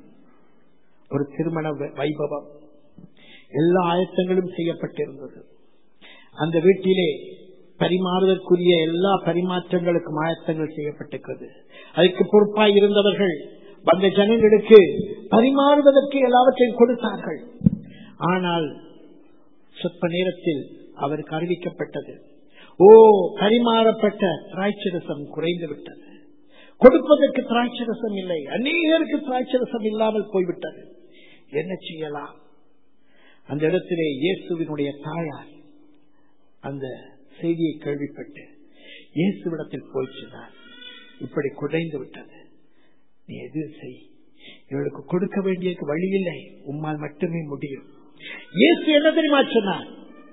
ஒரு திருமண வைபவம் எல்லா ஆயத்தங்களும் செய்யப்பட்டிருந்தது அந்த வீட்டிலே பரிமாறுவதற்குரிய எல்லா பரிமாற்றங்களுக்கும் ஆயத்தங்கள் செய்யப்பட்டிருக்கிறது அதுக்கு பொறுப்பாய் இருந்தவர்கள் வந்த ஜனங்களுக்கு பரிமாறுவதற்கு எல்லாவற்றையும் கொடுத்தார்கள் ஆனால் சொற்ப நேரத்தில் அவருக்கு அறிவிக்கப்பட்டது ஓ பரிமாறப்பட்ட திராட்சரசம் குறைந்து விட்டது கொடுப்பதற்கு திராட்சரசம் இல்லை அநேகருக்கு திராட்சரசம் இல்லாமல் போய்விட்டது என்ன செய்யலாம் அந்த இடத்திலே இயேசுவினுடைய தாயார் அந்த செய்தியை கேள்விப்பட்டு இயேசுவிடத்தில் போய் சொன்னார் இப்படி குறைந்து விட்டது நீ எது செய் இவளுக்கு கொடுக்க வேண்டிய வழி இல்லை உம்மால் மட்டுமே முடியும் இயேசு என்ன தெரியுமா சொன்னார்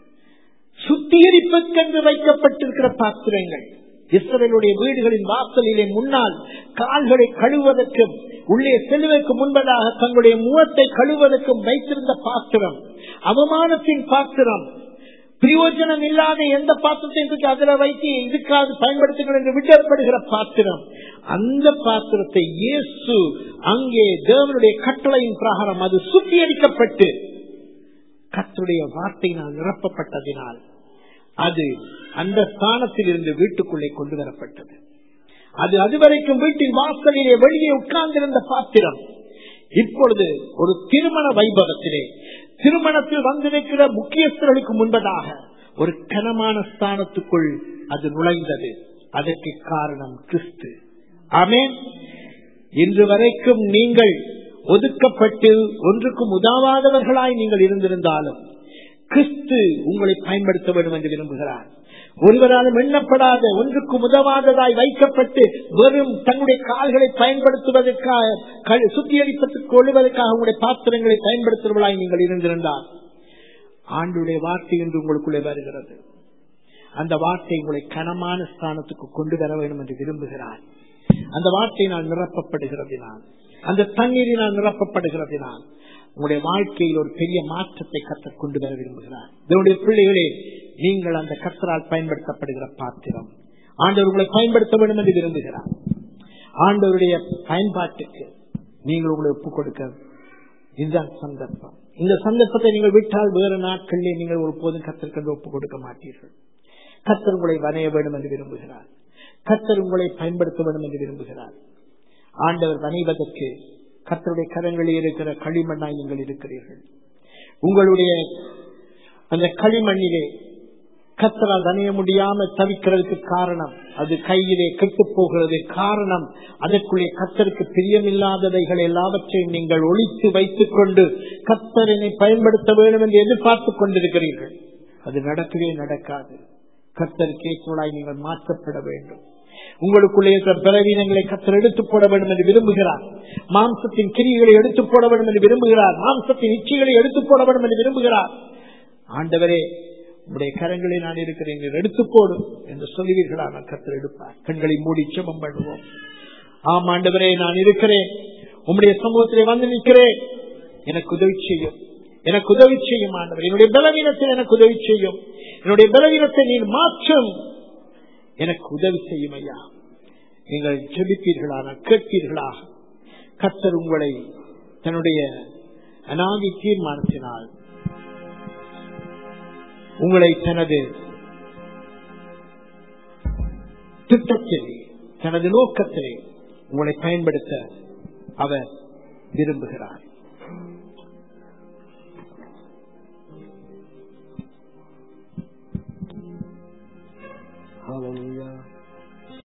சுத்திகரிப்புக்கென்று வைக்கப்பட்டிருக்கிற பாத்திரங்கள் இஸ்ரவேலுடைய வீடுகளின் வாசலிலே முன்னால் கால்களை கழுவதற்கும் உள்ளே செல்வதற்கு முன்பதாக தங்களுடைய முகத்தை கழுவதற்கும் வைத்திருந்த பாத்திரம் அவமானத்தின் பாத்திரம் பிரயோஜனம் இல்லாத எந்த பாத்திரத்தை அதில் வைத்து இதுக்காக பயன்படுத்துங்கள் என்று விடப்படுகிற பாத்திரம் அந்த பாத்திரத்தை இயேசு அங்கே தேவனுடைய கட்டளையின் பிரகாரம் அது சுத்திகரிக்கப்பட்டு கத்துடைய வார்த்தையினால் நிரப்பப்பட்டதினால் அது அந்த ஸ்தானத்தில் இருந்து வீட்டுக்குள்ளே கொண்டு வரப்பட்டது அது அதுவரைக்கும் வீட்டின் வாசலிலே வெளியே உட்கார்ந்திருந்த பாத்திரம் இப்பொழுது ஒரு திருமண வைபவத்திலே திருமணத்தில் வந்திருக்கிற முக்கியஸ்தர்களுக்கு முன்பதாக ஒரு கனமான ஸ்தானத்துக்குள் அது நுழைந்தது அதற்கு காரணம் கிறிஸ்து ஆமேன் இன்று வரைக்கும் நீங்கள் ஒதுக்கப்பட்டு ஒன்றுக்கும் உதவாதவர்களாய் நீங்கள் இருந்திருந்தாலும் கிறிஸ்து உங்களை பயன்படுத்த வேண்டும் என்று விரும்புகிறார் ஒருவராலும் எண்ணப்படாத ஒன்றுக்கும் உதவாததாய் வைக்கப்பட்டு வெறும் தன்னுடைய கால்களை பயன்படுத்துவதற்காக சுத்திகரிப்பதற்கு கொள்வதற்காக உங்களுடைய பாத்திரங்களை பயன்படுத்துவர்களாய் நீங்கள் இருந்திருந்தால் ஆண்டுடைய வார்த்தை என்று உங்களுக்குள்ளே வருகிறது அந்த வார்த்தை உங்களை கனமான ஸ்தானத்துக்கு கொண்டு வர வேண்டும் என்று விரும்புகிறார் அந்த வார்த்தையினால் நிரப்பப்படுகிறதினால் அந்த தண்ணீரினால் நிரப்பப்படுகிறதினால் உங்களுடைய வாழ்க்கையில் ஒரு பெரிய மாற்றத்தை கத்த கொண்டு வர விரும்புகிறார் இதனுடைய பிள்ளைகளே நீங்கள் அந்த கத்தரால் பயன்படுத்தப்படுகிற பாத்திரம் ஆண்டவர் உங்களை பயன்படுத்த வேண்டும் என்று விரும்புகிறார் ஆண்டவருடைய பயன்பாட்டுக்கு நீங்கள் உங்களை ஒப்புக் கொடுக்க இதுதான் சந்தர்ப்பம் இந்த சந்தர்ப்பத்தை நீங்கள் விட்டால் வேறு நாட்களிலே நீங்கள் ஒருபோதும் கத்தற்கென்று ஒப்புக் கொடுக்க மாட்டீர்கள் கத்தர் உங்களை வரைய வேண்டும் என்று விரும்புகிறார் கத்தர் உங்களை பயன்படுத்த வேண்டும் என்று விரும்புகிறார் ஆண்டவர் வணைவதற்கு கத்தருடைய கரங்களில் இருக்கிற களிமண்ணாய் நீங்கள் இருக்கிறீர்கள் உங்களுடைய அந்த களிமண்ணிலே கத்தரால் தனைய முடியாம தவிக்கிறதுக்கு காரணம் அது கையிலே கெட்டு போகிறது காரணம் அதற்குள்ளே கத்தருக்கு பிரியமில்லாததைகள் எல்லாவற்றையும் நீங்கள் ஒழித்து வைத்துக் கொண்டு கத்தரனை பயன்படுத்த வேண்டும் என்று எதிர்பார்த்துக் கொண்டிருக்கிறீர்கள் அது நடக்கவே நடக்காது கத்தர் கேட்கலாய் நீங்கள் மாற்றப்பட வேண்டும் உங்களுக்குள்ளே இருக்கிற பலவீனங்களை கத்தர் எடுத்து போட வேண்டும் என்று விரும்புகிறார் மாம்சத்தின் கிரிகளை எடுத்து போட வேண்டும் என்று விரும்புகிறார் மாம்சத்தின் இச்சைகளை எடுத்து போட வேண்டும் என்று விரும்புகிறார் ஆண்டவரே உடைய கரங்களை நான் இருக்கிறேன் எடுத்து போடும் என்று சொல்லுவீர்களான கத்தர் எடுப்பார் கண்களை மூடி செபம் பண்ணுவோம் ஆம் ஆண்டவரே நான் இருக்கிறேன் உம்முடைய சமூகத்திலே வந்து நிற்கிறேன் எனக்கு உதவி செய்யும் எனக்கு உதவி செய்யும் ஆண்டவர் என்னுடைய பலவீனத்தை எனக்கு உதவி செய்யும் என்னுடைய பலவீனத்தை நீ மாற்றும் எனக்கு உதவி செய்யும் ஐயா நீங்கள் ஜெபிப்பீர்களான கேட்பீர்களா கத்தர் உங்களை தன்னுடைய அனாதி தீர்மானத்தினால் உங்களை தனது திட்டத்திலே தனது நோக்கத்திலே உங்களை பயன்படுத்த அவர் விரும்புகிறார்